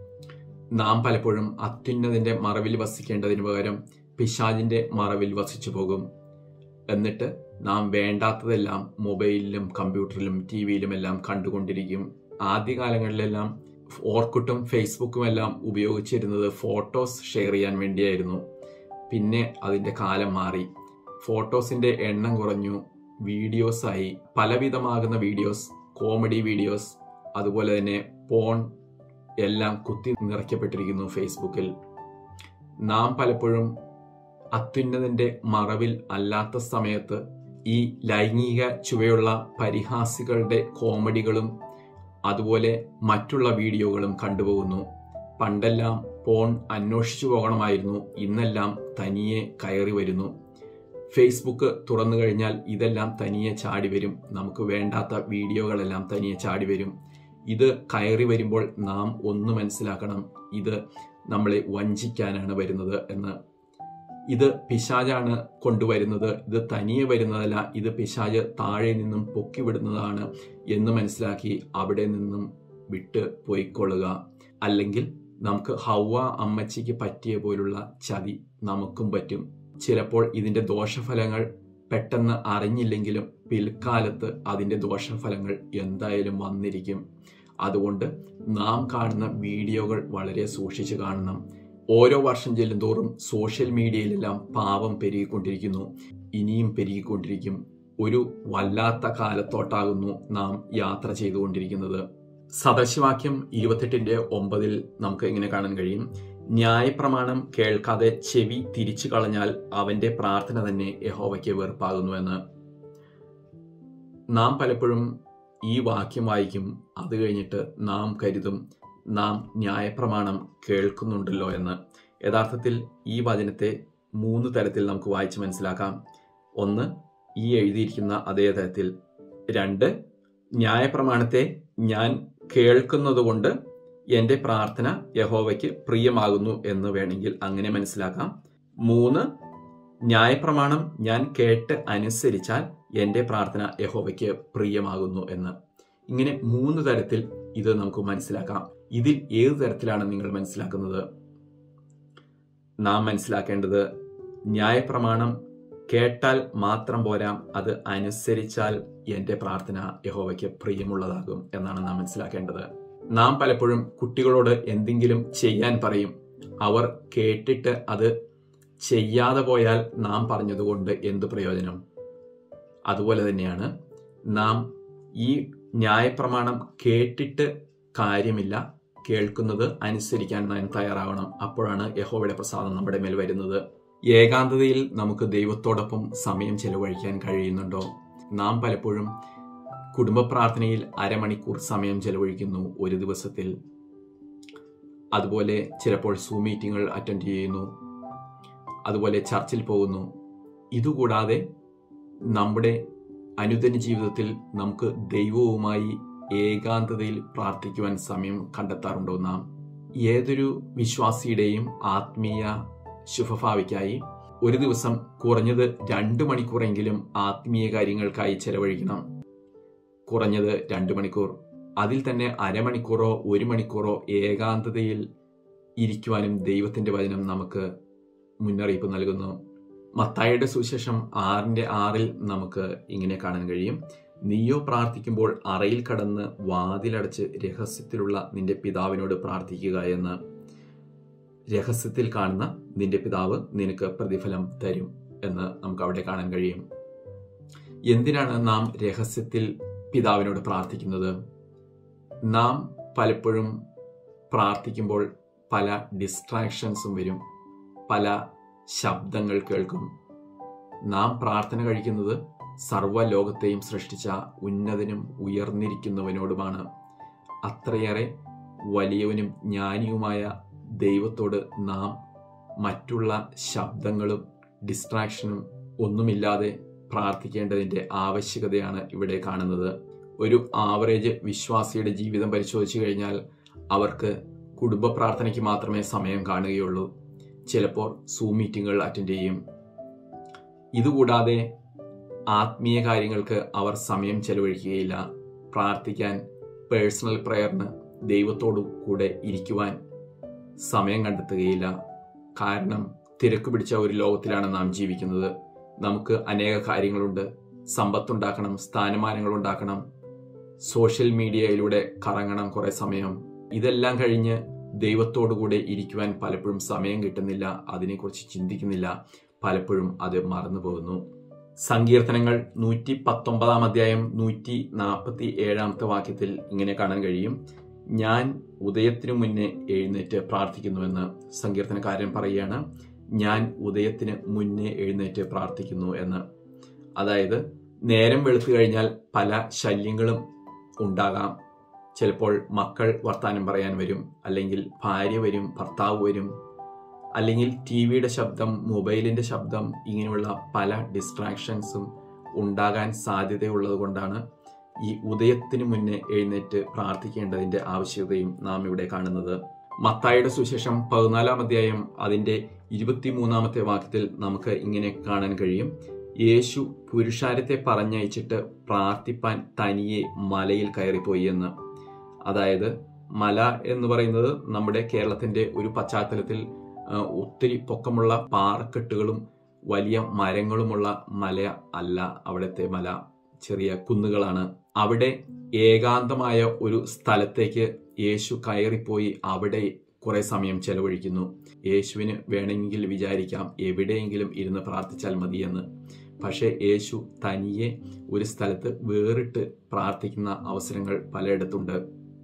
നാം പലപ്പോഴും അത്യുന്നതിന്റെ മറവിൽ വസിക്കേണ്ടതിന് പകരം പിശാജിന്റെ മറവിൽ വസിച്ചു പോകും എന്നിട്ട് നാം വേണ്ടാത്തതെല്ലാം മൊബൈലിലും കമ്പ്യൂട്ടറിലും ടി വിയിലും എല്ലാം കണ്ടുകൊണ്ടിരിക്കും ആദ്യകാലങ്ങളിലെല്ലാം ഓർക്കുട്ടും ഫേസ്ബുക്കും എല്ലാം ഉപയോഗിച്ചിരുന്നത് ഫോട്ടോസ് ഷെയർ ചെയ്യാൻ വേണ്ടിയായിരുന്നു പിന്നെ അതിന്റെ കാലം മാറി ഫോട്ടോസിന്റെ എണ്ണം കുറഞ്ഞു വീഡിയോസായി പലവിധമാകുന്ന വീഡിയോസ് കോമഡി വീഡിയോസ് അതുപോലെ തന്നെ പോൺ എല്ലാം കുത്തി നിറയ്ക്കപ്പെട്ടിരിക്കുന്നു ഫേസ്ബുക്കിൽ നാം പലപ്പോഴും അത്യുന്നതിന്റെ മറവിൽ അല്ലാത്ത സമയത്ത് ഈ ലൈംഗിക ചുവയുള്ള പരിഹാസികളുടെ കോമഡികളും അതുപോലെ മറ്റുള്ള വീഡിയോകളും കണ്ടുപോകുന്നു പണ്ടെല്ലാം പോൺ അന്വേഷിച്ചു പോകണമായിരുന്നു ഇന്നെല്ലാം തനിയെ കയറി വരുന്നു ഫേസ്ബുക്ക് തുറന്നു കഴിഞ്ഞാൽ ഇതെല്ലാം തനിയെ ചാടി വരും നമുക്ക് വേണ്ടാത്ത വീഡിയോകളെല്ലാം തനിയെ ചാടി വരും ഇത് കയറി വരുമ്പോൾ നാം ഒന്ന് മനസ്സിലാക്കണം ഇത് നമ്മളെ വഞ്ചിക്കാനാണ് വരുന്നത് എന്ന് ഇത് പിശാജാണ് കൊണ്ടുവരുന്നത് ഇത് തനിയെ വരുന്നതല്ല ഇത് പിശാജ് താഴെ നിന്നും പൊക്കിവിടുന്നതാണ് എന്ന് മനസ്സിലാക്കി അവിടെ നിന്നും വിട്ട് പോയിക്കൊള്ളുക അല്ലെങ്കിൽ നമുക്ക് ഹൗവ അമ്മച്ചിക്ക് പറ്റിയ പോലുള്ള ചതി നമുക്കും പറ്റും ചിലപ്പോൾ ഇതിന്റെ ദോഷഫലങ്ങൾ പെട്ടെന്ന് അറിഞ്ഞില്ലെങ്കിലും പിൽക്കാലത്ത് അതിന്റെ ദോഷഫലങ്ങൾ എന്തായാലും വന്നിരിക്കും അതുകൊണ്ട് നാം കാണുന്ന വീഡിയോകൾ വളരെ സൂക്ഷിച്ച് കാണണം ഓരോ വർഷം ചെല്ലുന്തോറും സോഷ്യൽ മീഡിയയിലെല്ലാം പാപം പെരുകിക്കൊണ്ടിരിക്കുന്നു ഇനിയും പെരുകിക്കൊണ്ടിരിക്കും ഒരു വല്ലാത്ത കാലത്തോട്ടാകുന്നു നാം യാത്ര ചെയ്തുകൊണ്ടിരിക്കുന്നത് സദൃശവാക്യം ഇരുപത്തെട്ടിന്റെ ഒമ്പതിൽ നമുക്ക് ഇങ്ങനെ കാണാൻ കഴിയും ന്യായപ്രമാണം കേൾക്കാതെ ചെവി തിരിച്ചു കളഞ്ഞാൽ അവന്റെ പ്രാർത്ഥന തന്നെ യഹോവയ്ക്ക് വെറുപ്പാകുന്നുവെന്ന് നാം പലപ്പോഴും ഈ വാക്യം വായിക്കും അത് കഴിഞ്ഞിട്ട് നാം കരുതും നാം ന്യായപ്രമാണം കേൾക്കുന്നുണ്ടല്ലോ എന്ന് യഥാർത്ഥത്തിൽ ഈ വചനത്തെ മൂന്ന് തരത്തിൽ നമുക്ക് വായിച്ച് മനസ്സിലാക്കാം ഒന്ന് ഈ എഴുതിയിരിക്കുന്ന അതേ തരത്തിൽ രണ്ട് ന്യായപ്രമാണത്തെ ഞാൻ കേൾക്കുന്നതുകൊണ്ട് എൻ്റെ പ്രാർത്ഥന യഹോവയ്ക്ക് പ്രിയമാകുന്നു എന്ന് വേണമെങ്കിൽ അങ്ങനെ മനസ്സിലാക്കാം മൂന്ന് ന്യായപ്രമാണം ഞാൻ കേട്ട് അനുസരിച്ചാൽ എൻ്റെ പ്രാർത്ഥന യഹോവയ്ക്ക് പ്രിയമാകുന്നു എന്ന് ഇങ്ങനെ മൂന്ന് തരത്തിൽ ഇത് നമുക്ക് മനസ്സിലാക്കാം ഇതിൽ ഏത് തരത്തിലാണ് നിങ്ങൾ മനസ്സിലാക്കുന്നത് നാം മനസ്സിലാക്കേണ്ടത് ന്യായപ്രമാണം കേട്ടാൽ മാത്രം പോരാ അത് അനുസരിച്ചാൽ എൻ്റെ പ്രാർത്ഥന യഹോവയ്ക്ക് പ്രിയമുള്ളതാകും എന്നാണ് നാം മനസ്സിലാക്കേണ്ടത് നാം പലപ്പോഴും കുട്ടികളോട് എന്തെങ്കിലും ചെയ്യാൻ പറയും അവർ കേട്ടിട്ട് അത് ചെയ്യാതെ പോയാൽ നാം പറഞ്ഞതുകൊണ്ട് എന്ത് പ്രയോജനം അതുപോലെ തന്നെയാണ് നാം ഈ ന്യായപ്രമാണം കേട്ടിട്ട് കാര്യമില്ല കേൾക്കുന്നത് അനുസരിക്കാൻ നാം തയ്യാറാവണം അപ്പോഴാണ് യഹോവയുടെ പ്രസാദം നമ്മുടെ മേൽ വരുന്നത് ഏകാന്തതയിൽ നമുക്ക് ദൈവത്തോടൊപ്പം സമയം ചെലവഴിക്കാൻ കഴിയുന്നുണ്ടോ നാം പലപ്പോഴും കുടുംബ പ്രാർത്ഥനയിൽ അരമണിക്കൂർ സമയം ചെലവഴിക്കുന്നു ഒരു ദിവസത്തിൽ അതുപോലെ ചിലപ്പോൾ സൂ മീറ്റിങ്ങുകൾ അറ്റൻഡ് ചെയ്യുന്നു അതുപോലെ ചർച്ചിൽ പോകുന്നു ഇതുകൂടാതെ നമ്മുടെ അനുദിന ജീവിതത്തിൽ നമുക്ക് ദൈവവുമായി ഏകാന്തതയിൽ പ്രാർത്ഥിക്കുവാൻ സമയം കണ്ടെത്താറുണ്ടോ നാം ഏതൊരു വിശ്വാസിയുടെയും ആത്മീയ ശുഭഭാവിക്കായി ഒരു ദിവസം കുറഞ്ഞത് രണ്ട് മണിക്കൂറെങ്കിലും ആത്മീയ കാര്യങ്ങൾക്കായി ചെലവഴിക്കണം കുറഞ്ഞത് രണ്ട് മണിക്കൂർ അതിൽ തന്നെ അരമണിക്കൂറോ ഒരു മണിക്കൂറോ ഏകാന്തതയിൽ ഇരിക്കുവാനും ദൈവത്തിന്റെ വചനം നമുക്ക് മുന്നറിയിപ്പ് നൽകുന്നു മത്തായിയുടെ സുവിശേഷം ആറിന്റെ ആറിൽ നമുക്ക് ഇങ്ങനെ കാണാൻ കഴിയും നീയോ പ്രാർത്ഥിക്കുമ്പോൾ അറയിൽ കടന്ന് വാതിലടച്ച് രഹസ്യത്തിലുള്ള നിന്റെ പിതാവിനോട് പ്രാർത്ഥിക്കുക എന്ന് രഹസ്യത്തിൽ കാണുന്ന നിന്റെ പിതാവ് നിനക്ക് പ്രതിഫലം തരും എന്ന് നമുക്ക് അവിടെ കാണാൻ കഴിയും എന്തിനാണ് നാം രഹസ്യത്തിൽ പിതാവിനോട് പ്രാർത്ഥിക്കുന്നത് നാം പലപ്പോഴും പ്രാർത്ഥിക്കുമ്പോൾ പല ഡിസ്ട്രാക്ഷൻസും വരും പല ശബ്ദങ്ങൾ കേൾക്കും നാം പ്രാർത്ഥന കഴിക്കുന്നത് സർവ്വലോകത്തെയും സൃഷ്ടിച്ച ഉന്നതനും ഉയർന്നിരിക്കുന്നവനോടുമാണ് അത്രയേറെ വലിയവനും ജ്ഞാനിയുമായ ദൈവത്തോട് നാം മറ്റുള്ള ശബ്ദങ്ങളും ഡിസ്ട്രാക്ഷനും ഒന്നുമില്ലാതെ പ്രാർത്ഥിക്കേണ്ടതിൻ്റെ ആവശ്യകതയാണ് ഇവിടെ കാണുന്നത് ഒരു ആവറേജ് വിശ്വാസിയുടെ ജീവിതം പരിശോധിച്ചു കഴിഞ്ഞാൽ അവർക്ക് കുടുംബ പ്രാർത്ഥനയ്ക്ക് മാത്രമേ സമയം കാണുകയുള്ളൂ ചിലപ്പോൾ സൂം മീറ്റിങ്ങുകൾ അറ്റൻഡ് ചെയ്യും ഇതുകൂടാതെ ആത്മീയ കാര്യങ്ങൾക്ക് അവർ സമയം ചെലവഴിക്കുകയില്ല പ്രാർത്ഥിക്കാൻ പേഴ്സണൽ പ്രയറിന് ദൈവത്തോടു കൂടെ ഇരിക്കുവാൻ സമയം കണ്ടെത്തുകയില്ല കാരണം തിരക്ക് പിടിച്ച ഒരു ലോകത്തിലാണ് നാം ജീവിക്കുന്നത് നമുക്ക് അനേക കാര്യങ്ങളുണ്ട് സമ്പത്തുണ്ടാക്കണം സ്ഥാനമാനങ്ങൾ ഉണ്ടാക്കണം സോഷ്യൽ മീഡിയയിലൂടെ കറങ്ങണം കുറെ സമയം ഇതെല്ലാം കഴിഞ്ഞ് ദൈവത്തോടുകൂടെ ഇരിക്കുവാൻ പലപ്പോഴും സമയം കിട്ടുന്നില്ല അതിനെക്കുറിച്ച് ചിന്തിക്കുന്നില്ല പലപ്പോഴും അത് മറന്നു പോകുന്നു സങ്കീർത്തനങ്ങൾ നൂറ്റി പത്തൊമ്പതാം അധ്യായം നൂറ്റി നാൽപ്പത്തി ഏഴാമത്തെ വാക്യത്തിൽ ഇങ്ങനെ കാണാൻ കഴിയും ഞാൻ ഉദയത്തിനു മുന്നേ എഴുന്നേറ്റ് പ്രാർത്ഥിക്കുന്നുവെന്ന് സങ്കീർത്തനക്കാരൻ പറയുകയാണ് ഞാൻ ഉദയത്തിന് മുന്നേ എഴുന്നേറ്റ് പ്രാർത്ഥിക്കുന്നു എന്ന് അതായത് നേരം വെളുത്തു കഴിഞ്ഞാൽ പല ശല്യങ്ങളും ഉണ്ടാകാം ചിലപ്പോൾ മക്കൾ വർത്താനം പറയാൻ വരും അല്ലെങ്കിൽ ഭാര്യ വരും ഭർത്താവ് വരും അല്ലെങ്കിൽ ടി വിയുടെ ശബ്ദം മൊബൈലിന്റെ ശബ്ദം ഇങ്ങനെയുള്ള പല ഡിസ്ട്രാക്ഷൻസും ഉണ്ടാകാൻ സാധ്യതയുള്ളത് കൊണ്ടാണ് ഈ ഉദയത്തിന് മുന്നേ എഴുന്നേറ്റ് പ്രാർത്ഥിക്കേണ്ടതിന്റെ ആവശ്യകതയും നാം ഇവിടെ കാണുന്നത് മത്തായുടെ സുശേഷം പതിനാലാം അധ്യായം അതിന്റെ ഇരുപത്തിമൂന്നാമത്തെ വാക്യത്തിൽ നമുക്ക് ഇങ്ങനെ കാണാൻ കഴിയും യേശു പുരുഷാരത്തെ പറഞ്ഞയച്ചിട്ട് പ്രാർത്ഥിപ്പാൻ തനിയെ മലയിൽ കയറിപ്പോയി എന്ന് അതായത് മല എന്ന് പറയുന്നത് നമ്മുടെ കേരളത്തിന്റെ ഒരു പശ്ചാത്തലത്തിൽ ആ, ഒത്തിരി പൊക്കമുള്ള പാറക്കെട്ടുകളും വലിയ മരങ്ങളുമുള്ള മല അല്ല അവിടുത്തെ മല ചെറിയ കുന്നുകളാണ് അവിടെ ഏകാന്തമായ ഒരു സ്ഥലത്തേക്ക് യേശു കയറിപ്പോയി അവിടെ കുറെ സമയം ചെലവഴിക്കുന്നു യേശുവിന് വേണമെങ്കിൽ വിചാരിക്കാം എവിടെയെങ്കിലും ഇരുന്ന് പ്രാർത്ഥിച്ചാൽ മതിയെന്ന് പക്ഷേ യേശു തനിയെ ഒരു സ്ഥലത്ത് വേറിട്ട് പ്രാർത്ഥിക്കുന്ന അവസരങ്ങൾ പലയിടത്തുണ്ട്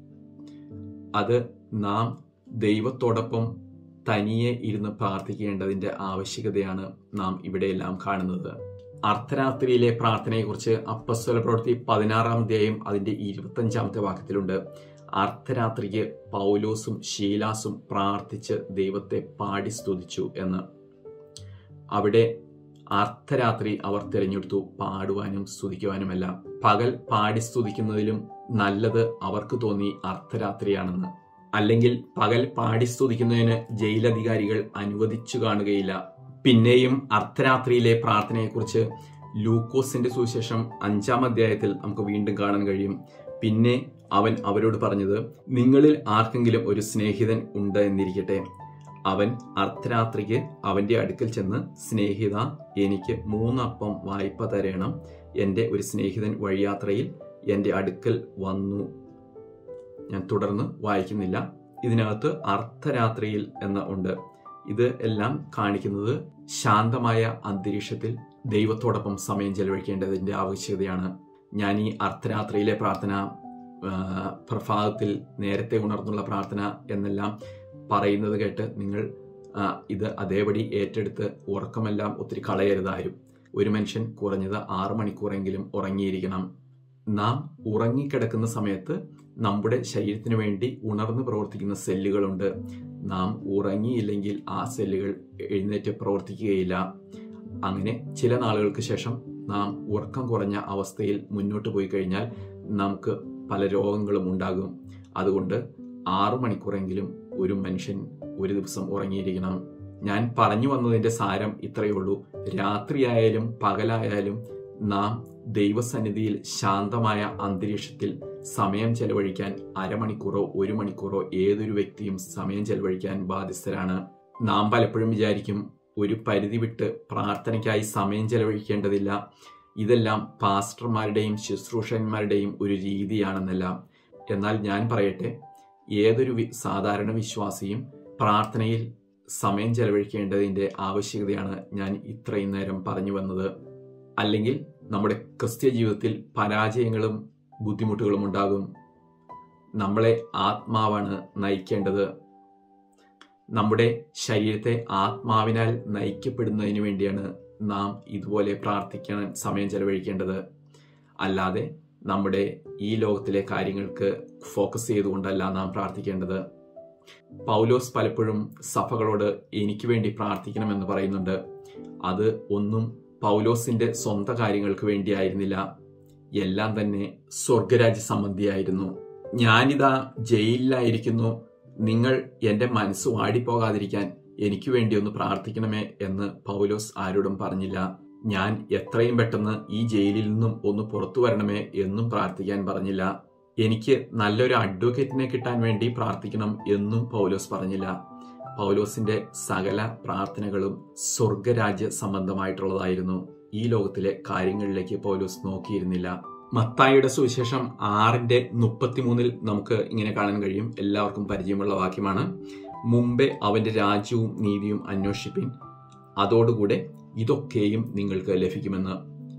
അത് നാം ദൈവത്തോടൊപ്പം തനിയെ ഇരുന്ന് പ്രാർത്ഥിക്കേണ്ടതിന്റെ ആവശ്യകതയാണ് നാം ഇവിടെയെല്ലാം കാണുന്നത് അർദ്ധരാത്രിയിലെ പ്രാർത്ഥനയെക്കുറിച്ച് അപ്പസ്വല പ്രവൃത്തി പതിനാറാം അധ്യായം അതിന്റെ ഇരുപത്തഞ്ചാമത്തെ വാക്യത്തിലുണ്ട് അർദ്ധരാത്രിക്ക് പൗലോസും ശീലാസും പ്രാർത്ഥിച്ച് ദൈവത്തെ പാടി സ്തുതിച്ചു എന്ന് അവിടെ അർദ്ധരാത്രി അവർ തിരഞ്ഞെടുത്തു പാടുവാനും സ്തുതിക്കുവാനുമല്ല പകൽ പാടി സ്തുതിക്കുന്നതിലും നല്ലത് അവർക്ക് തോന്നി അർദ്ധരാത്രിയാണെന്ന് അല്ലെങ്കിൽ പകൽ പാടി സ്തുതിക്കുന്നതിന് ജയിലധികാരികൾ അനുവദിച്ചു കാണുകയില്ല പിന്നെയും അർദ്ധരാത്രിയിലെ പ്രാർത്ഥനയെക്കുറിച്ച് ലൂക്കോസിന്റെ സുവിശേഷം അഞ്ചാം അധ്യായത്തിൽ നമുക്ക് വീണ്ടും കാണാൻ കഴിയും പിന്നെ അവൻ അവരോട് പറഞ്ഞത് നിങ്ങളിൽ ആർക്കെങ്കിലും ഒരു സ്നേഹിതൻ ഉണ്ട് എന്നിരിക്കട്ടെ അവൻ അർദ്ധരാത്രിക്ക് അവന്റെ അടുക്കൽ ചെന്ന് സ്നേഹിത എനിക്ക് മൂന്നപ്പം വായ്പ തരണം എൻ്റെ ഒരു സ്നേഹിതൻ വഴിയാത്രയിൽ എൻ്റെ അടുക്കൽ വന്നു ഞാൻ തുടർന്ന് വായിക്കുന്നില്ല ഇതിനകത്ത് അർദ്ധരാത്രിയിൽ എന്ന ഉണ്ട് ഇത് എല്ലാം കാണിക്കുന്നത് ശാന്തമായ അന്തരീക്ഷത്തിൽ ദൈവത്തോടൊപ്പം സമയം ചെലവഴിക്കേണ്ടതിന്റെ ആവശ്യകതയാണ് ഞാൻ ഈ അർദ്ധരാത്രിയിലെ പ്രാർത്ഥന ആ, പ്രഭാതത്തിൽ നേരത്തെ ഉണർന്നുള്ള പ്രാർത്ഥന എന്നെല്ലാം പറയുന്നത് കേട്ട് നിങ്ങൾ ആ, ഇത് അതേപടി ഏറ്റെടുത്ത് ഉറക്കമെല്ലാം ഒത്തിരി കളയരുതാരും ഒരു മനുഷ്യൻ കുറഞ്ഞത് ആറു മണിക്കൂറെങ്കിലും ഉറങ്ങിയിരിക്കണം നാം ഉറങ്ങിക്കിടക്കുന്ന സമയത്ത് നമ്മുടെ ശരീരത്തിന് വേണ്ടി ഉണർന്നു പ്രവർത്തിക്കുന്ന സെല്ലുകളുണ്ട് നാം ഉറങ്ങിയില്ലെങ്കിൽ ആ സെല്ലുകൾ എഴുന്നേറ്റ് പ്രവർത്തിക്കുകയില്ല അങ്ങനെ ചില നാളുകൾക്ക് ശേഷം നാം ഉറക്കം കുറഞ്ഞ അവസ്ഥയിൽ മുന്നോട്ട് പോയി കഴിഞ്ഞാൽ നമുക്ക് പല രോഗങ്ങളും ഉണ്ടാകും അതുകൊണ്ട് ആറു മണിക്കൂറെങ്കിലും ഒരു മനുഷ്യൻ ഒരു ദിവസം ഉറങ്ങിയിരിക്കണം ഞാൻ പറഞ്ഞു വന്നതിന്റെ സാരം ഇത്രയേ ഉള്ളൂ രാത്രിയായാലും പകലായാലും നാം ദൈവസന്നിധിയിൽ ശാന്തമായ അന്തരീക്ഷത്തിൽ സമയം ചെലവഴിക്കാൻ അരമണിക്കൂറോ ഒരു മണിക്കൂറോ ഏതൊരു വ്യക്തിയും സമയം ചെലവഴിക്കാൻ ബാധ്യസ്ഥരാണ് നാം പലപ്പോഴും വിചാരിക്കും ഒരു പരിധി വിട്ട് പ്രാർത്ഥനയ്ക്കായി സമയം ചെലവഴിക്കേണ്ടതില്ല ഇതെല്ലാം പാസ്റ്റർമാരുടെയും ശുശ്രൂഷകന്മാരുടെയും ഒരു രീതിയാണെന്നെല്ലാം എന്നാൽ ഞാൻ പറയട്ടെ ഏതൊരു വി- സാധാരണ വിശ്വാസിയും പ്രാർത്ഥനയിൽ സമയം ചെലവഴിക്കേണ്ടതിന്റെ ആവശ്യകതയാണ് ഞാൻ ഇത്രയും നേരം പറഞ്ഞു വന്നത് അല്ലെങ്കിൽ നമ്മുടെ ക്രിസ്ത്യ ജീവിതത്തിൽ പരാജയങ്ങളും ബുദ്ധിമുട്ടുകളും ഉണ്ടാകും നമ്മളെ ആത്മാവാണ് നയിക്കേണ്ടത് നമ്മുടെ ശരീരത്തെ ആത്മാവിനാൽ നയിക്കപ്പെടുന്നതിന് വേണ്ടിയാണ് നാം ഇതുപോലെ പ്രാർത്ഥിക്കാൻ സമയം ചെലവഴിക്കേണ്ടത് അല്ലാതെ നമ്മുടെ ഈ ലോകത്തിലെ കാര്യങ്ങൾക്ക് ഫോക്കസ് ചെയ്തുകൊണ്ടല്ല നാം പ്രാർത്ഥിക്കേണ്ടത് പൗലോസ് പലപ്പോഴും സഭകളോട് എനിക്ക് വേണ്ടി പ്രാർത്ഥിക്കണമെന്ന് പറയുന്നുണ്ട് അത് ഒന്നും പൗലോസിന്റെ സ്വന്തം കാര്യങ്ങൾക്ക് വേണ്ടിയായിരുന്നില്ല എല്ലാം തന്നെ സ്വർഗരാജ്യ സംബന്ധിയായിരുന്നു ഞാനിതാ ജയിലിലായിരിക്കുന്നു നിങ്ങൾ എന്റെ മനസ്സ് വാടിപ്പോകാതിരിക്കാൻ എനിക്ക് വേണ്ടി ഒന്ന് പ്രാർത്ഥിക്കണമേ എന്ന് പൗലോസ് ആരോടും പറഞ്ഞില്ല ഞാൻ എത്രയും പെട്ടെന്ന് ഈ ജയിലിൽ നിന്നും ഒന്ന് പുറത്തു വരണമേ എന്നും പ്രാർത്ഥിക്കാൻ പറഞ്ഞില്ല എനിക്ക് നല്ലൊരു അഡ്വക്കേറ്റിനെ കിട്ടാൻ വേണ്ടി പ്രാർത്ഥിക്കണം എന്നും പൗലോസ് പറഞ്ഞില്ല പൗലോസിന്റെ സകല പ്രാർത്ഥനകളും സ്വർഗരാജ്യ സംബന്ധമായിട്ടുള്ളതായിരുന്നു ഈ ലോകത്തിലെ കാര്യങ്ങളിലേക്ക് പൗലോസ് നോക്കിയിരുന്നില്ല മത്തായിയുടെ സുവിശേഷം ആറിന്റെ മുപ്പത്തിമൂന്നിൽ നമുക്ക് ഇങ്ങനെ കാണാൻ കഴിയും എല്ലാവർക്കും പരിചയമുള്ള വാക്യമാണ് മുമ്പേ അവന്റെ രാജ്യവും നീതിയും അന്വേഷിപ്പിൻ അതോടുകൂടെ ഇതൊക്കെയും നിങ്ങൾക്ക് ലഭിക്കുമെന്ന്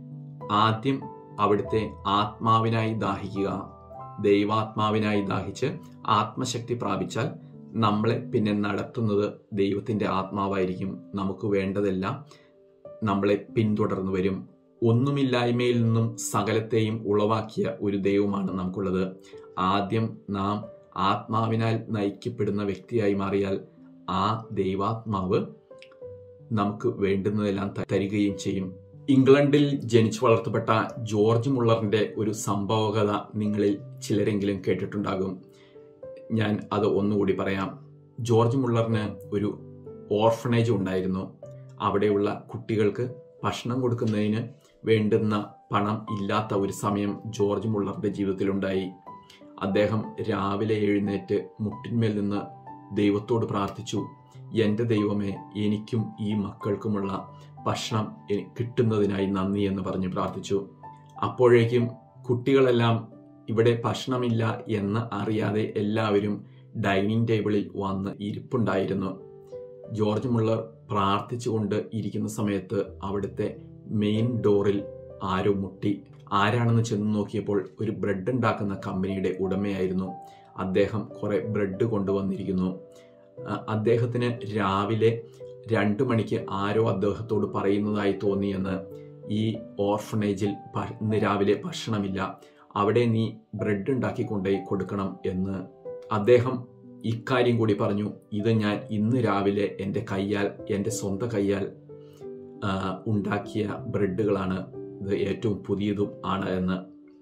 ആദ്യം അവിടുത്തെ ആത്മാവിനായി ദാഹിക്കുക ദൈവാത്മാവിനായി ദാഹിച്ച് ആത്മശക്തി പ്രാപിച്ചാൽ നമ്മളെ പിന്നെ നടത്തുന്നത് ദൈവത്തിന്റെ ആത്മാവായിരിക്കും നമുക്ക് വേണ്ടതെല്ലാം നമ്മളെ പിന്തുടർന്നു വരും ഒന്നുമില്ലായ്മയിൽ നിന്നും സകലത്തെയും ഉളവാക്കിയ ഒരു ദൈവമാണ് നമുക്കുള്ളത് ആദ്യം നാം ആത്മാവിനാൽ നയിക്കപ്പെടുന്ന വ്യക്തിയായി മാറിയാൽ ആ ദൈവാത്മാവ് നമുക്ക് വേണ്ടുന്നതെല്ലാം ത- തരികയും ചെയ്യും ഇംഗ്ലണ്ടിൽ ജനിച്ചു വളർത്തപ്പെട്ട ജോർജ് മുള്ളറിന്റെ ഒരു സംഭവകഥ നിങ്ങളിൽ ചിലരെങ്കിലും കേട്ടിട്ടുണ്ടാകും ഞാൻ അത് ഒന്നുകൂടി പറയാം ജോർജ് മുള്ളറിന് ഒരു ഓർഫനേജ് ഉണ്ടായിരുന്നു അവിടെയുള്ള കുട്ടികൾക്ക് ഭക്ഷണം കൊടുക്കുന്നതിന് വേണ്ടുന്ന പണം ഇല്ലാത്ത ഒരു സമയം ജോർജ് മുള്ളറിന്റെ ജീവിതത്തിലുണ്ടായി അദ്ദേഹം രാവിലെ എഴുന്നേറ്റ് മുട്ടിന്മേൽ നിന്ന് ദൈവത്തോട് പ്രാർത്ഥിച്ചു എൻ്റെ ദൈവമേ എനിക്കും ഈ മക്കൾക്കുമുള്ള ഭക്ഷണം എനി- കിട്ടുന്നതിനായി നന്ദി എന്ന് പറഞ്ഞ് പ്രാർത്ഥിച്ചു അപ്പോഴേക്കും കുട്ടികളെല്ലാം ഇവിടെ ഭക്ഷണമില്ല എന്ന് അറിയാതെ എല്ലാവരും ഡൈനിങ് ടേബിളിൽ വന്ന് ഇരിപ്പുണ്ടായിരുന്നു ജോർജ് മുള്ളർ പ്രാർത്ഥിച്ചുകൊണ്ട് ഇരിക്കുന്ന സമയത്ത് അവിടുത്തെ മെയിൻ ഡോറിൽ ആരോ മുട്ടി ആരാണെന്ന് ചെന്ന് നോക്കിയപ്പോൾ ഒരു ബ്രെഡ് ഉണ്ടാക്കുന്ന കമ്പനിയുടെ ഉടമയായിരുന്നു അദ്ദേഹം കുറെ ബ്രെഡ് കൊണ്ടുവന്നിരിക്കുന്നു ആ, അദ്ദേഹത്തിന് രാവിലെ രണ്ടു മണിക്ക് ആരോ അദ്ദേഹത്തോട് പറയുന്നതായി തോന്നിയെന്ന് ഈ ഓർഫനേജിൽ ഭ- ഇന്ന് രാവിലെ ഭക്ഷണമില്ല അവിടെ നീ ബ്രെഡ് ഉണ്ടാക്കി കൊണ്ടുപോയി കൊടുക്കണം എന്ന് അദ്ദേഹം ഇക്കാര്യം കൂടി പറഞ്ഞു ഇത് ഞാൻ ഇന്ന് രാവിലെ എൻ്റെ കയ്യാൽ എൻ്റെ സ്വന്തം കയ്യാൽ ആ, ഉണ്ടാക്കിയ ബ്രെഡുകളാണ് ഇത് ഏറ്റവും പുതിയതും ആണ് എന്ന്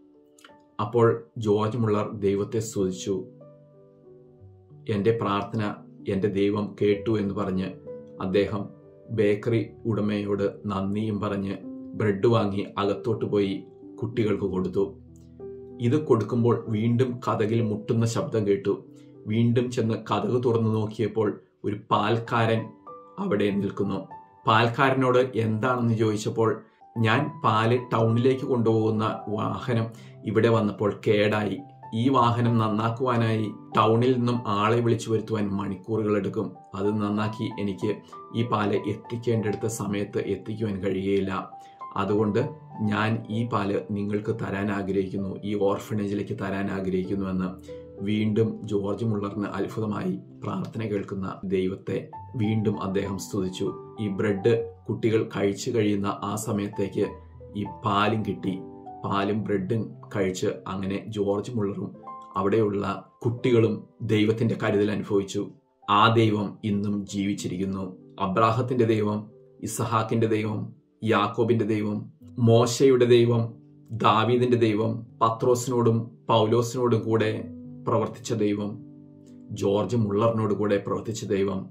അപ്പോൾ ജോർജ് മുള്ളർ ദൈവത്തെ സ്തുതിച്ചു എൻ്റെ പ്രാർത്ഥന എൻ്റെ ദൈവം കേട്ടു എന്ന് പറഞ്ഞ് അദ്ദേഹം ബേക്കറി ഉടമയോട് നന്ദിയും പറഞ്ഞ് ബ്രെഡ് വാങ്ങി അകത്തോട്ട് പോയി കുട്ടികൾക്ക് കൊടുത്തു ഇത് കൊടുക്കുമ്പോൾ വീണ്ടും കഥകിൽ മുട്ടുന്ന ശബ്ദം കേട്ടു വീണ്ടും ചെന്ന് കഥക് തുറന്നു നോക്കിയപ്പോൾ ഒരു പാൽക്കാരൻ അവിടെ നിൽക്കുന്നു പാൽക്കാരനോട് എന്താണെന്ന് ചോദിച്ചപ്പോൾ ഞാൻ പാല് ടൗണിലേക്ക് കൊണ്ടുപോകുന്ന വാഹനം ഇവിടെ വന്നപ്പോൾ കേടായി ഈ വാഹനം നന്നാക്കുവാനായി ടൗണിൽ നിന്നും ആളെ വിളിച്ചു വരുത്തുവാൻ മണിക്കൂറുകൾ എടുക്കും അത് നന്നാക്കി എനിക്ക് ഈ പാല് എത്തിക്കേണ്ടടുത്ത സമയത്ത് എത്തിക്കുവാൻ കഴിയുകയില്ല അതുകൊണ്ട് ഞാൻ ഈ പാല് നിങ്ങൾക്ക് തരാൻ ആഗ്രഹിക്കുന്നു ഈ ഓർഫനേജിലേക്ക് തരാൻ ആഗ്രഹിക്കുന്നുവെന്ന് വീണ്ടും ജോർജ് മുള്ളറിന് അത്ഭുതമായി പ്രാർത്ഥന കേൾക്കുന്ന ദൈവത്തെ വീണ്ടും അദ്ദേഹം സ്തുതിച്ചു ഈ ബ്രെഡ് കുട്ടികൾ കഴിച്ചു കഴിയുന്ന ആ സമയത്തേക്ക് ഈ പാലും കിട്ടി പാലും ബ്രെഡും കഴിച്ച് അങ്ങനെ ജോർജ് മുള്ളറും അവിടെയുള്ള കുട്ടികളും ദൈവത്തിന്റെ കരുതൽ അനുഭവിച്ചു ആ ദൈവം ഇന്നും ജീവിച്ചിരിക്കുന്നു അബ്രാഹത്തിന്റെ ദൈവം ഇസഹാക്കിന്റെ ദൈവം യാക്കോബിന്റെ ദൈവം മോശയുടെ ദൈവം ദാവീദിന്റെ ദൈവം പത്രോസിനോടും പൗലോസിനോടും കൂടെ പ്രവർത്തിച്ച ദൈവം ജോർജ് മുള്ളറിനോട് കൂടെ പ്രവർത്തിച്ച ദൈവം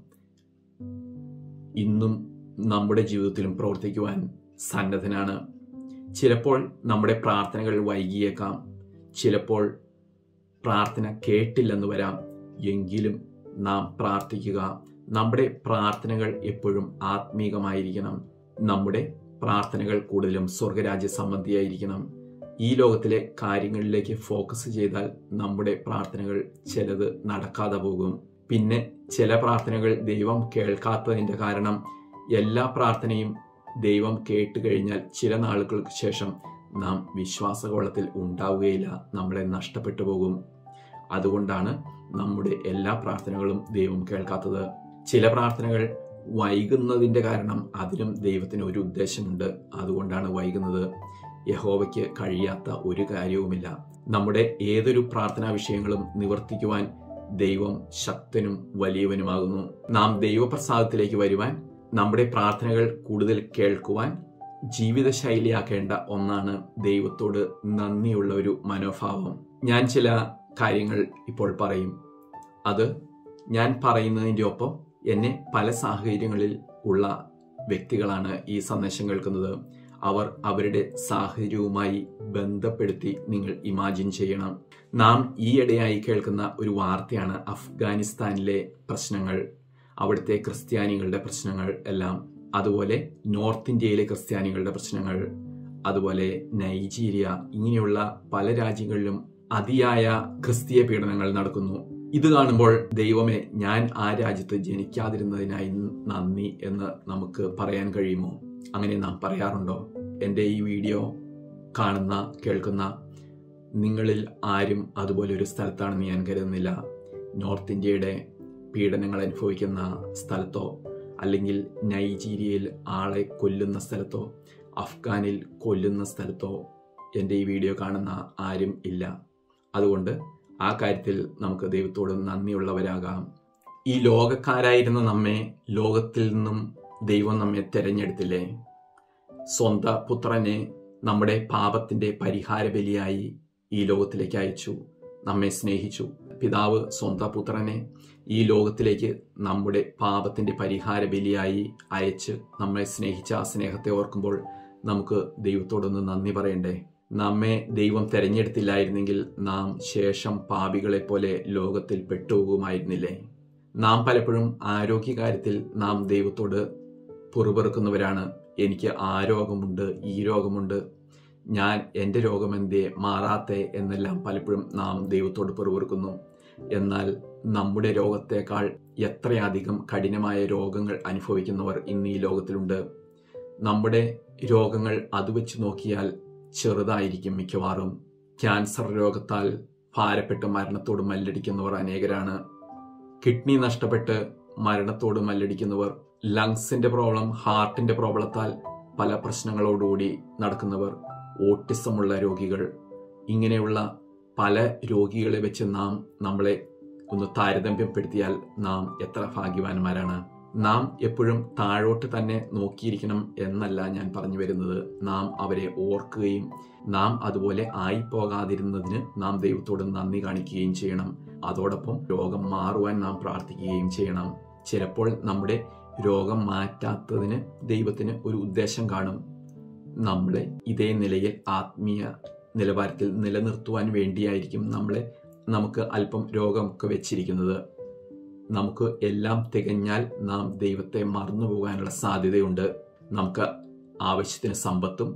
ഇന്നും നമ്മുടെ ജീവിതത്തിലും പ്രവർത്തിക്കുവാൻ സന്നദ്ധനാണ് ചിലപ്പോൾ നമ്മുടെ പ്രാർത്ഥനകൾ വൈകിയേക്കാം ചിലപ്പോൾ പ്രാർത്ഥന കേട്ടില്ലെന്ന് വരാം എങ്കിലും നാം പ്രാർത്ഥിക്കുക നമ്മുടെ പ്രാർത്ഥനകൾ എപ്പോഴും ആത്മീകമായിരിക്കണം നമ്മുടെ പ്രാർത്ഥനകൾ കൂടുതലും സ്വർഗരാജ്യ സംബന്ധിയായിരിക്കണം ഈ ലോകത്തിലെ കാര്യങ്ങളിലേക്ക് ഫോക്കസ് ചെയ്താൽ നമ്മുടെ പ്രാർത്ഥനകൾ ചിലത് നടക്കാതെ പോകും പിന്നെ ചില പ്രാർത്ഥനകൾ ദൈവം കേൾക്കാത്തതിൻ്റെ കാരണം എല്ലാ പ്രാർത്ഥനയും ദൈവം കേട്ട് കഴിഞ്ഞാൽ ചില നാളുകൾക്ക് ശേഷം നാം വിശ്വാസകോളത്തിൽ ഉണ്ടാവുകയില്ല നമ്മളെ നഷ്ടപ്പെട്ടു പോകും അതുകൊണ്ടാണ് നമ്മുടെ എല്ലാ പ്രാർത്ഥനകളും ദൈവം കേൾക്കാത്തത് ചില പ്രാർത്ഥനകൾ വൈകുന്നതിൻ്റെ കാരണം അതിനും ദൈവത്തിന് ഒരു ഉദ്ദേശമുണ്ട് അതുകൊണ്ടാണ് വൈകുന്നത് യഹോവയ്ക്ക് കഴിയാത്ത ഒരു കാര്യവുമില്ല നമ്മുടെ ഏതൊരു പ്രാർത്ഥനാ വിഷയങ്ങളും നിവർത്തിക്കുവാൻ ദൈവം ശക്തനും വലിയവനുമാകുന്നു നാം ദൈവപ്രസാദത്തിലേക്ക് വരുവാൻ നമ്മുടെ പ്രാർത്ഥനകൾ കൂടുതൽ കേൾക്കുവാൻ ജീവിതശൈലിയാക്കേണ്ട ഒന്നാണ് ദൈവത്തോട് നന്ദിയുള്ള ഒരു മനോഭാവം ഞാൻ ചില കാര്യങ്ങൾ ഇപ്പോൾ പറയും അത് ഞാൻ പറയുന്നതിൻ്റെ ഒപ്പം എന്നെ പല സാഹചര്യങ്ങളിൽ ഉള്ള വ്യക്തികളാണ് ഈ സന്ദേശം കേൾക്കുന്നത് അവർ അവരുടെ സാഹചര്യവുമായി ബന്ധപ്പെടുത്തി നിങ്ങൾ ഇമാജിൻ ചെയ്യണം നാം ഈയിടെയായി കേൾക്കുന്ന ഒരു വാർത്തയാണ് അഫ്ഗാനിസ്ഥാനിലെ പ്രശ്നങ്ങൾ അവിടുത്തെ ക്രിസ്ത്യാനികളുടെ പ്രശ്നങ്ങൾ എല്ലാം അതുപോലെ നോർത്ത് ഇന്ത്യയിലെ ക്രിസ്ത്യാനികളുടെ പ്രശ്നങ്ങൾ അതുപോലെ നൈജീരിയ ഇങ്ങനെയുള്ള പല രാജ്യങ്ങളിലും അതിയായ ക്രിസ്തീയ പീഡനങ്ങൾ നടക്കുന്നു ഇത് കാണുമ്പോൾ ദൈവമേ ഞാൻ ആ രാജ്യത്ത് ജനിക്കാതിരുന്നതിനായി നന്ദി എന്ന് നമുക്ക് പറയാൻ കഴിയുമോ അങ്ങനെ നാം പറയാറുണ്ടോ എൻ്റെ ഈ വീഡിയോ കാണുന്ന കേൾക്കുന്ന നിങ്ങളിൽ ആരും അതുപോലെ ഒരു സ്ഥലത്താണെന്ന് ഞാൻ കരുതുന്നില്ല നോർത്ത് ഇന്ത്യയുടെ പീഡനങ്ങൾ അനുഭവിക്കുന്ന സ്ഥലത്തോ അല്ലെങ്കിൽ നൈജീരിയയിൽ ആളെ കൊല്ലുന്ന സ്ഥലത്തോ അഫ്ഗാനിൽ കൊല്ലുന്ന സ്ഥലത്തോ എൻ്റെ ഈ വീഡിയോ കാണുന്ന ആരും ഇല്ല അതുകൊണ്ട് ആ കാര്യത്തിൽ നമുക്ക് ദൈവത്തോട് നന്ദിയുള്ളവരാകാം ഈ ലോകക്കാരായിരുന്ന നമ്മെ ലോകത്തിൽ നിന്നും ദൈവം നമ്മെ തെരഞ്ഞെടുത്തില്ലേ സ്വന്ത പുത്രനെ നമ്മുടെ പാപത്തിന്റെ പരിഹാര ബലിയായി ഈ ലോകത്തിലേക്ക് അയച്ചു നമ്മെ സ്നേഹിച്ചു പിതാവ് സ്വന്തം പുത്രനെ ഈ ലോകത്തിലേക്ക് നമ്മുടെ പാപത്തിന്റെ പരിഹാര ബലിയായി അയച്ച് നമ്മെ സ്നേഹിച്ച ആ സ്നേഹത്തെ ഓർക്കുമ്പോൾ നമുക്ക് ദൈവത്തോടൊന്ന് നന്ദി പറയണ്ടേ നമ്മെ ദൈവം തെരഞ്ഞെടുത്തില്ലായിരുന്നെങ്കിൽ നാം ശേഷം പാപികളെ പോലെ ലോകത്തിൽ പെട്ടുപോകുമായിരുന്നില്ലേ നാം പലപ്പോഴും ആരോഗ്യകാര്യത്തിൽ നാം ദൈവത്തോട് പുറപെറുക്കുന്നവരാണ് എനിക്ക് ആ രോഗമുണ്ട് ഈ രോഗമുണ്ട് ഞാൻ എൻ്റെ രോഗം എന്തേ മാറാത്തെ എന്നെല്ലാം പലപ്പോഴും നാം ദൈവത്തോട് പിറുപിറുക്കുന്നു എന്നാൽ നമ്മുടെ രോഗത്തെക്കാൾ എത്രയധികം കഠിനമായ രോഗങ്ങൾ അനുഭവിക്കുന്നവർ ഇന്ന് ഈ ലോകത്തിലുണ്ട് നമ്മുടെ രോഗങ്ങൾ അത് വെച്ച് നോക്കിയാൽ ചെറുതായിരിക്കും മിക്കവാറും ക്യാൻസർ രോഗത്താൽ ഭാരപ്പെട്ട് മരണത്തോട് മല്ലടിക്കുന്നവർ അനേകരാണ് കിഡ്നി നഷ്ടപ്പെട്ട് മരണത്തോട് മല്ലടിക്കുന്നവർ ലങ്സിന്റെ പ്രോബ്ലം ഹാർട്ടിന്റെ പ്രോബ്ലത്താൽ പല പ്രശ്നങ്ങളോടുകൂടി നടക്കുന്നവർ ഓട്ടിസമുള്ള രോഗികൾ ഇങ്ങനെയുള്ള പല രോഗികളെ വെച്ച് നാം നമ്മളെ ഒന്ന് താരതമ്യപ്പെടുത്തിയാൽ നാം എത്ര ഭാഗ്യവാന്മാരാണ് നാം എപ്പോഴും താഴോട്ട് തന്നെ നോക്കിയിരിക്കണം എന്നല്ല ഞാൻ പറഞ്ഞു വരുന്നത് നാം അവരെ ഓർക്കുകയും നാം അതുപോലെ ആയിപ്പോകാതിരുന്നതിന് നാം ദൈവത്തോട് നന്ദി കാണിക്കുകയും ചെയ്യണം അതോടൊപ്പം രോഗം മാറുവാൻ നാം പ്രാർത്ഥിക്കുകയും ചെയ്യണം ചിലപ്പോൾ നമ്മുടെ രോഗം മാറ്റാത്തതിന് ദൈവത്തിന് ഒരു ഉദ്ദേശം കാണും നമ്മളെ ഇതേ നിലയിൽ ആത്മീയ നിലവാരത്തിൽ നിലനിർത്തുവാൻ വേണ്ടിയായിരിക്കും നമ്മളെ നമുക്ക് അല്പം രോഗമൊക്കെ വെച്ചിരിക്കുന്നത് നമുക്ക് എല്ലാം തികഞ്ഞാൽ നാം ദൈവത്തെ മറന്നു പോകാനുള്ള സാധ്യതയുണ്ട് നമുക്ക് ആവശ്യത്തിന് സമ്പത്തും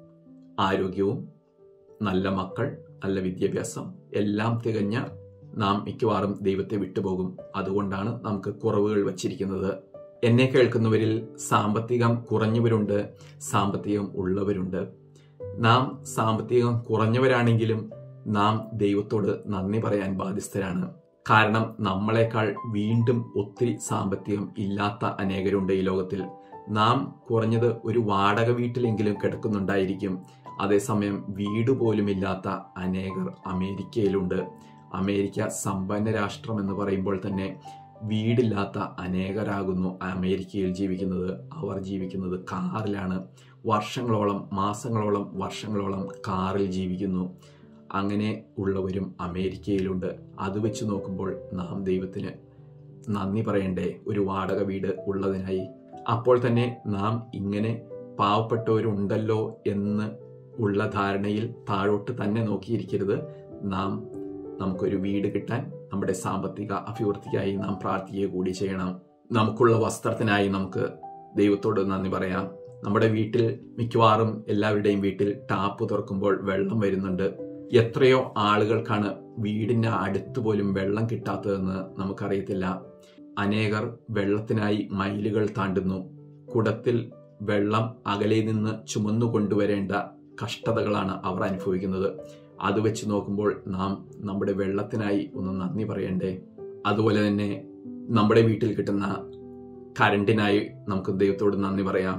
ആരോഗ്യവും നല്ല മക്കൾ നല്ല വിദ്യാഭ്യാസം എല്ലാം തികഞ്ഞ നാം മിക്കവാറും ദൈവത്തെ വിട്ടുപോകും അതുകൊണ്ടാണ് നമുക്ക് കുറവുകൾ വച്ചിരിക്കുന്നത് എന്നെ കേൾക്കുന്നവരിൽ സാമ്പത്തികം കുറഞ്ഞവരുണ്ട് സാമ്പത്തികം ഉള്ളവരുണ്ട് നാം സാമ്പത്തികം കുറഞ്ഞവരാണെങ്കിലും നാം ദൈവത്തോട് നന്ദി പറയാൻ ബാധ്യസ്ഥരാണ് കാരണം നമ്മളെക്കാൾ വീണ്ടും ഒത്തിരി സാമ്പത്തികം ഇല്ലാത്ത അനേകരുണ്ട് ഈ ലോകത്തിൽ നാം കുറഞ്ഞത് ഒരു വാടക വീട്ടിലെങ്കിലും കിടക്കുന്നുണ്ടായിരിക്കും അതേസമയം വീട് പോലും ഇല്ലാത്ത അനേകർ അമേരിക്കയിലുണ്ട് അമേരിക്ക സമ്പന്ന രാഷ്ട്രം എന്ന് പറയുമ്പോൾ തന്നെ വീടില്ലാത്ത അനേകരാകുന്നു അമേരിക്കയിൽ ജീവിക്കുന്നത് അവർ ജീവിക്കുന്നത് കാറിലാണ് വർഷങ്ങളോളം മാസങ്ങളോളം വർഷങ്ങളോളം കാറിൽ ജീവിക്കുന്നു അങ്ങനെ ഉള്ളവരും അമേരിക്കയിലുണ്ട് അത് വെച്ച് നോക്കുമ്പോൾ നാം ദൈവത്തിന് നന്ദി പറയണ്ടേ ഒരു വാടക വീട് ഉള്ളതിനായി അപ്പോൾ തന്നെ നാം ഇങ്ങനെ പാവപ്പെട്ടവരുണ്ടല്ലോ എന്ന് ഉള്ള ധാരണയിൽ താഴോട്ട് തന്നെ നോക്കിയിരിക്കരുത് നാം നമുക്കൊരു വീട് കിട്ടാൻ നമ്മുടെ സാമ്പത്തിക അഭിവൃദ്ധിക്കായി നാം പ്രാർത്ഥിക്കുക കൂടി ചെയ്യണം നമുക്കുള്ള വസ്ത്രത്തിനായി നമുക്ക് ദൈവത്തോട് നന്ദി പറയാം നമ്മുടെ വീട്ടിൽ മിക്കവാറും എല്ലാവരുടെയും വീട്ടിൽ ടാപ്പ് തുറക്കുമ്പോൾ വെള്ളം വരുന്നുണ്ട് എത്രയോ ആളുകൾക്കാണ് വീടിന്റെ അടുത്ത് പോലും വെള്ളം കിട്ടാത്തതെന്ന് നമുക്കറിയത്തില്ല അനേകർ വെള്ളത്തിനായി മൈലുകൾ താണ്ടുന്നു കുടത്തിൽ വെള്ളം അകലെ നിന്ന് ചുമന്നു കൊണ്ടുവരേണ്ട കഷ്ടതകളാണ് അവർ അനുഭവിക്കുന്നത് അത് വെച്ച് നോക്കുമ്പോൾ നാം നമ്മുടെ വെള്ളത്തിനായി ഒന്ന് നന്ദി പറയണ്ടേ അതുപോലെ തന്നെ നമ്മുടെ വീട്ടിൽ കിട്ടുന്ന കരണ്ടിനായി നമുക്ക് ദൈവത്തോട് നന്ദി പറയാം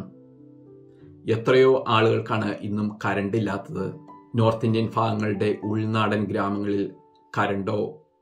എത്രയോ ആളുകൾക്കാണ് ഇന്നും കരണ്ട് ഇല്ലാത്തത് നോർത്ത് ഇന്ത്യൻ ഭാഗങ്ങളുടെ ഉൾനാടൻ ഗ്രാമങ്ങളിൽ കരണ്ടോ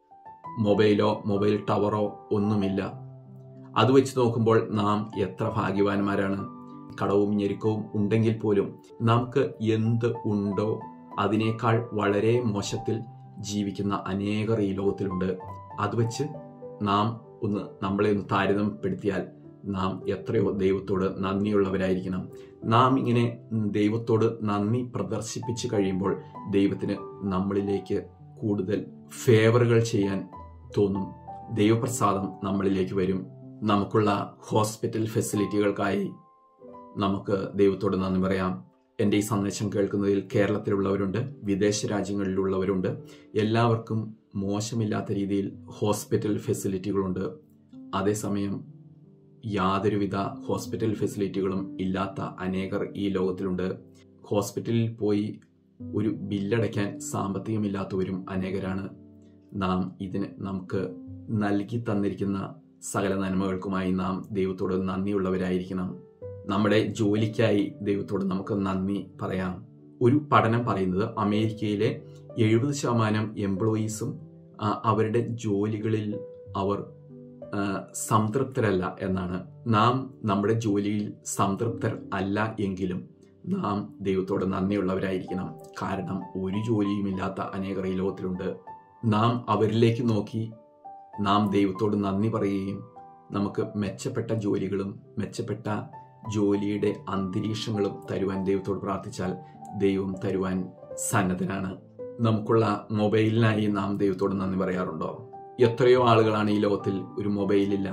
മൊബൈലോ മൊബൈൽ ടവറോ ഒന്നുമില്ല അത് വെച്ച് നോക്കുമ്പോൾ നാം എത്ര ഭാഗ്യവാന്മാരാണ് കടവും ഞെരുക്കവും ഉണ്ടെങ്കിൽ പോലും നമുക്ക് എന്ത് ഉണ്ടോ അതിനേക്കാൾ വളരെ മോശത്തിൽ ജീവിക്കുന്ന അനേകർ ഈ ലോകത്തിലുണ്ട് അത് വെച്ച് നാം ഒന്ന് നമ്മളെ ഒന്ന് താരതമ്യപ്പെടുത്തിയാൽ നാം എത്രയോ ദൈവത്തോട് നന്ദിയുള്ളവരായിരിക്കണം നാം ഇങ്ങനെ ദൈവത്തോട് നന്ദി പ്രദർശിപ്പിച്ചു കഴിയുമ്പോൾ ദൈവത്തിന് നമ്മളിലേക്ക് കൂടുതൽ ഫേവറുകൾ ചെയ്യാൻ തോന്നും ദൈവപ്രസാദം നമ്മളിലേക്ക് വരും നമുക്കുള്ള ഹോസ്പിറ്റൽ ഫെസിലിറ്റികൾക്കായി നമുക്ക് ദൈവത്തോട് നന്ദി പറയാം എൻ്റെ ഈ സന്ദേശം കേൾക്കുന്നതിൽ കേരളത്തിലുള്ളവരുണ്ട് വിദേശ രാജ്യങ്ങളിലുള്ളവരുണ്ട് എല്ലാവർക്കും മോശമില്ലാത്ത രീതിയിൽ ഹോസ്പിറ്റൽ ഫെസിലിറ്റികളുണ്ട് അതേസമയം യാതൊരുവിധ ഹോസ്പിറ്റൽ ഫെസിലിറ്റികളും ഇല്ലാത്ത അനേകർ ഈ ലോകത്തിലുണ്ട് ഹോസ്പിറ്റലിൽ പോയി ഒരു ബില്ലടയ്ക്കാൻ സാമ്പത്തികമില്ലാത്തവരും അനേകരാണ് നാം ഇതിന് നമുക്ക് നൽകി തന്നിരിക്കുന്ന സകല നന്മകൾക്കുമായി നാം ദൈവത്തോട് നന്ദിയുള്ളവരായിരിക്കണം നമ്മുടെ ജോലിക്കായി ദൈവത്തോട് നമുക്ക് നന്ദി പറയാം ഒരു പഠനം പറയുന്നത് അമേരിക്കയിലെ എഴുപത് ശതമാനം എംപ്ലോയീസും ആ, അവരുടെ ജോലികളിൽ അവർ ആ, സംതൃപ്തരല്ല എന്നാണ് നാം നമ്മുടെ ജോലിയിൽ സംതൃപ്തർ അല്ല എങ്കിലും നാം ദൈവത്തോട് നന്ദിയുള്ളവരായിരിക്കണം കാരണം ഒരു ജോലിയുമില്ലാത്ത അനേകർ ഈ ലോകത്തിലുണ്ട് നാം അവരിലേക്ക് നോക്കി നാം ദൈവത്തോട് നന്ദി പറയുകയും നമുക്ക് മെച്ചപ്പെട്ട ജോലികളും മെച്ചപ്പെട്ട ജോലിയുടെ അന്തരീക്ഷങ്ങളും തരുവാൻ ദൈവത്തോട് പ്രാർത്ഥിച്ചാൽ ദൈവം തരുവാൻ സന്നദ്ധനാണ് നമുക്കുള്ള മൊബൈലിനായി നാം ദൈവത്തോട് നന്ദി പറയാറുണ്ടോ എത്രയോ ആളുകളാണ് ഈ ലോകത്തിൽ ഒരു മൊബൈലില്ല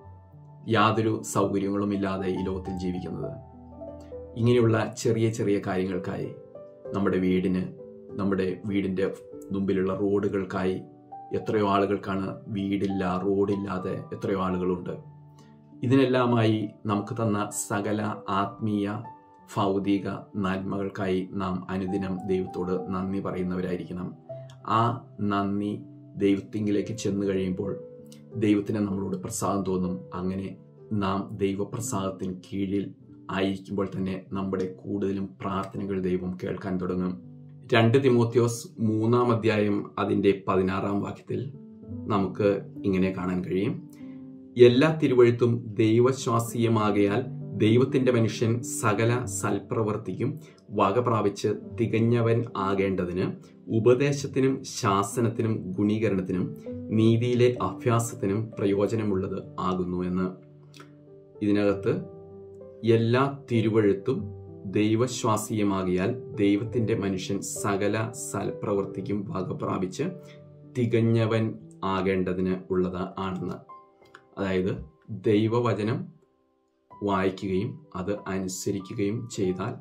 യാതൊരു സൗകര്യങ്ങളും ഇല്ലാതെ ഈ ലോകത്തിൽ ജീവിക്കുന്നത് ഇങ്ങനെയുള്ള ചെറിയ ചെറിയ കാര്യങ്ങൾക്കായി നമ്മുടെ വീടിന് നമ്മുടെ വീടിൻ്റെ മുമ്പിലുള്ള റോഡുകൾക്കായി എത്രയോ ആളുകൾക്കാണ് വീടില്ല റോഡില്ലാതെ എത്രയോ ആളുകളുണ്ട് ഇതിനെല്ലാമായി നമുക്ക് തന്ന സകല ആത്മീയ ഭൗതിക നന്മകൾക്കായി നാം അനുദിനം ദൈവത്തോട് നന്ദി പറയുന്നവരായിരിക്കണം ആ നന്ദി ദൈവത്തിങ്കിലേക്ക് ചെന്ന് കഴിയുമ്പോൾ ദൈവത്തിന് നമ്മളോട് പ്രസാദം തോന്നും അങ്ങനെ നാം ദൈവപ്രസാദത്തിന് കീഴിൽ ആയിരിക്കുമ്പോൾ തന്നെ നമ്മുടെ കൂടുതലും പ്രാർത്ഥനകൾ ദൈവം കേൾക്കാൻ തുടങ്ങും രണ്ട് തിമോത്യോസ് മൂന്നാം അധ്യായം അതിൻ്റെ പതിനാറാം വാക്യത്തിൽ നമുക്ക് ഇങ്ങനെ കാണാൻ കഴിയും എല്ലാ തിരുവഴുത്തും ദൈവശ്വാസീയമാകയാൽ ദൈവത്തിന്റെ മനുഷ്യൻ സകല സൽപ്രവർത്തിക്കും വക പ്രാപിച്ച് തികഞ്ഞവൻ ആകേണ്ടതിന് ഉപദേശത്തിനും ശാസനത്തിനും ഗുണീകരണത്തിനും നീതിയിലെ അഭ്യാസത്തിനും പ്രയോജനമുള്ളത് ആകുന്നു എന്ന് ഇതിനകത്ത് എല്ലാ തിരുവഴുത്തും ദൈവശ്വാസീയമാകിയാൽ ദൈവത്തിന്റെ മനുഷ്യൻ സകല സൽപ്രവർത്തിക്കും വക പ്രാപിച്ച് തികഞ്ഞവൻ ആകേണ്ടതിന് ഉള്ളത് ആണെന്ന് അതായത് ദൈവവചനം വായിക്കുകയും അത് അനുസരിക്കുകയും ചെയ്താൽ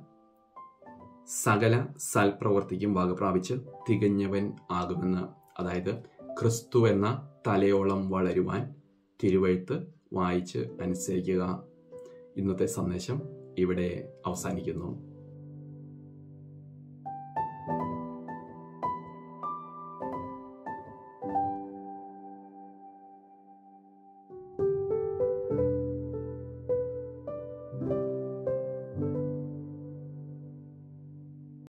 സകല സൽപ്രവർത്തിക്കും വക പ്രാപിച്ച് തികഞ്ഞവൻ ആകുമെന്ന് അതായത് ക്രിസ്തു എന്ന തലയോളം വളരുവാൻ തിരുവഴുത്ത് വായിച്ച് അനുസരിക്കുക ഇന്നത്തെ സന്ദേശം ഇവിടെ അവസാനിക്കുന്നു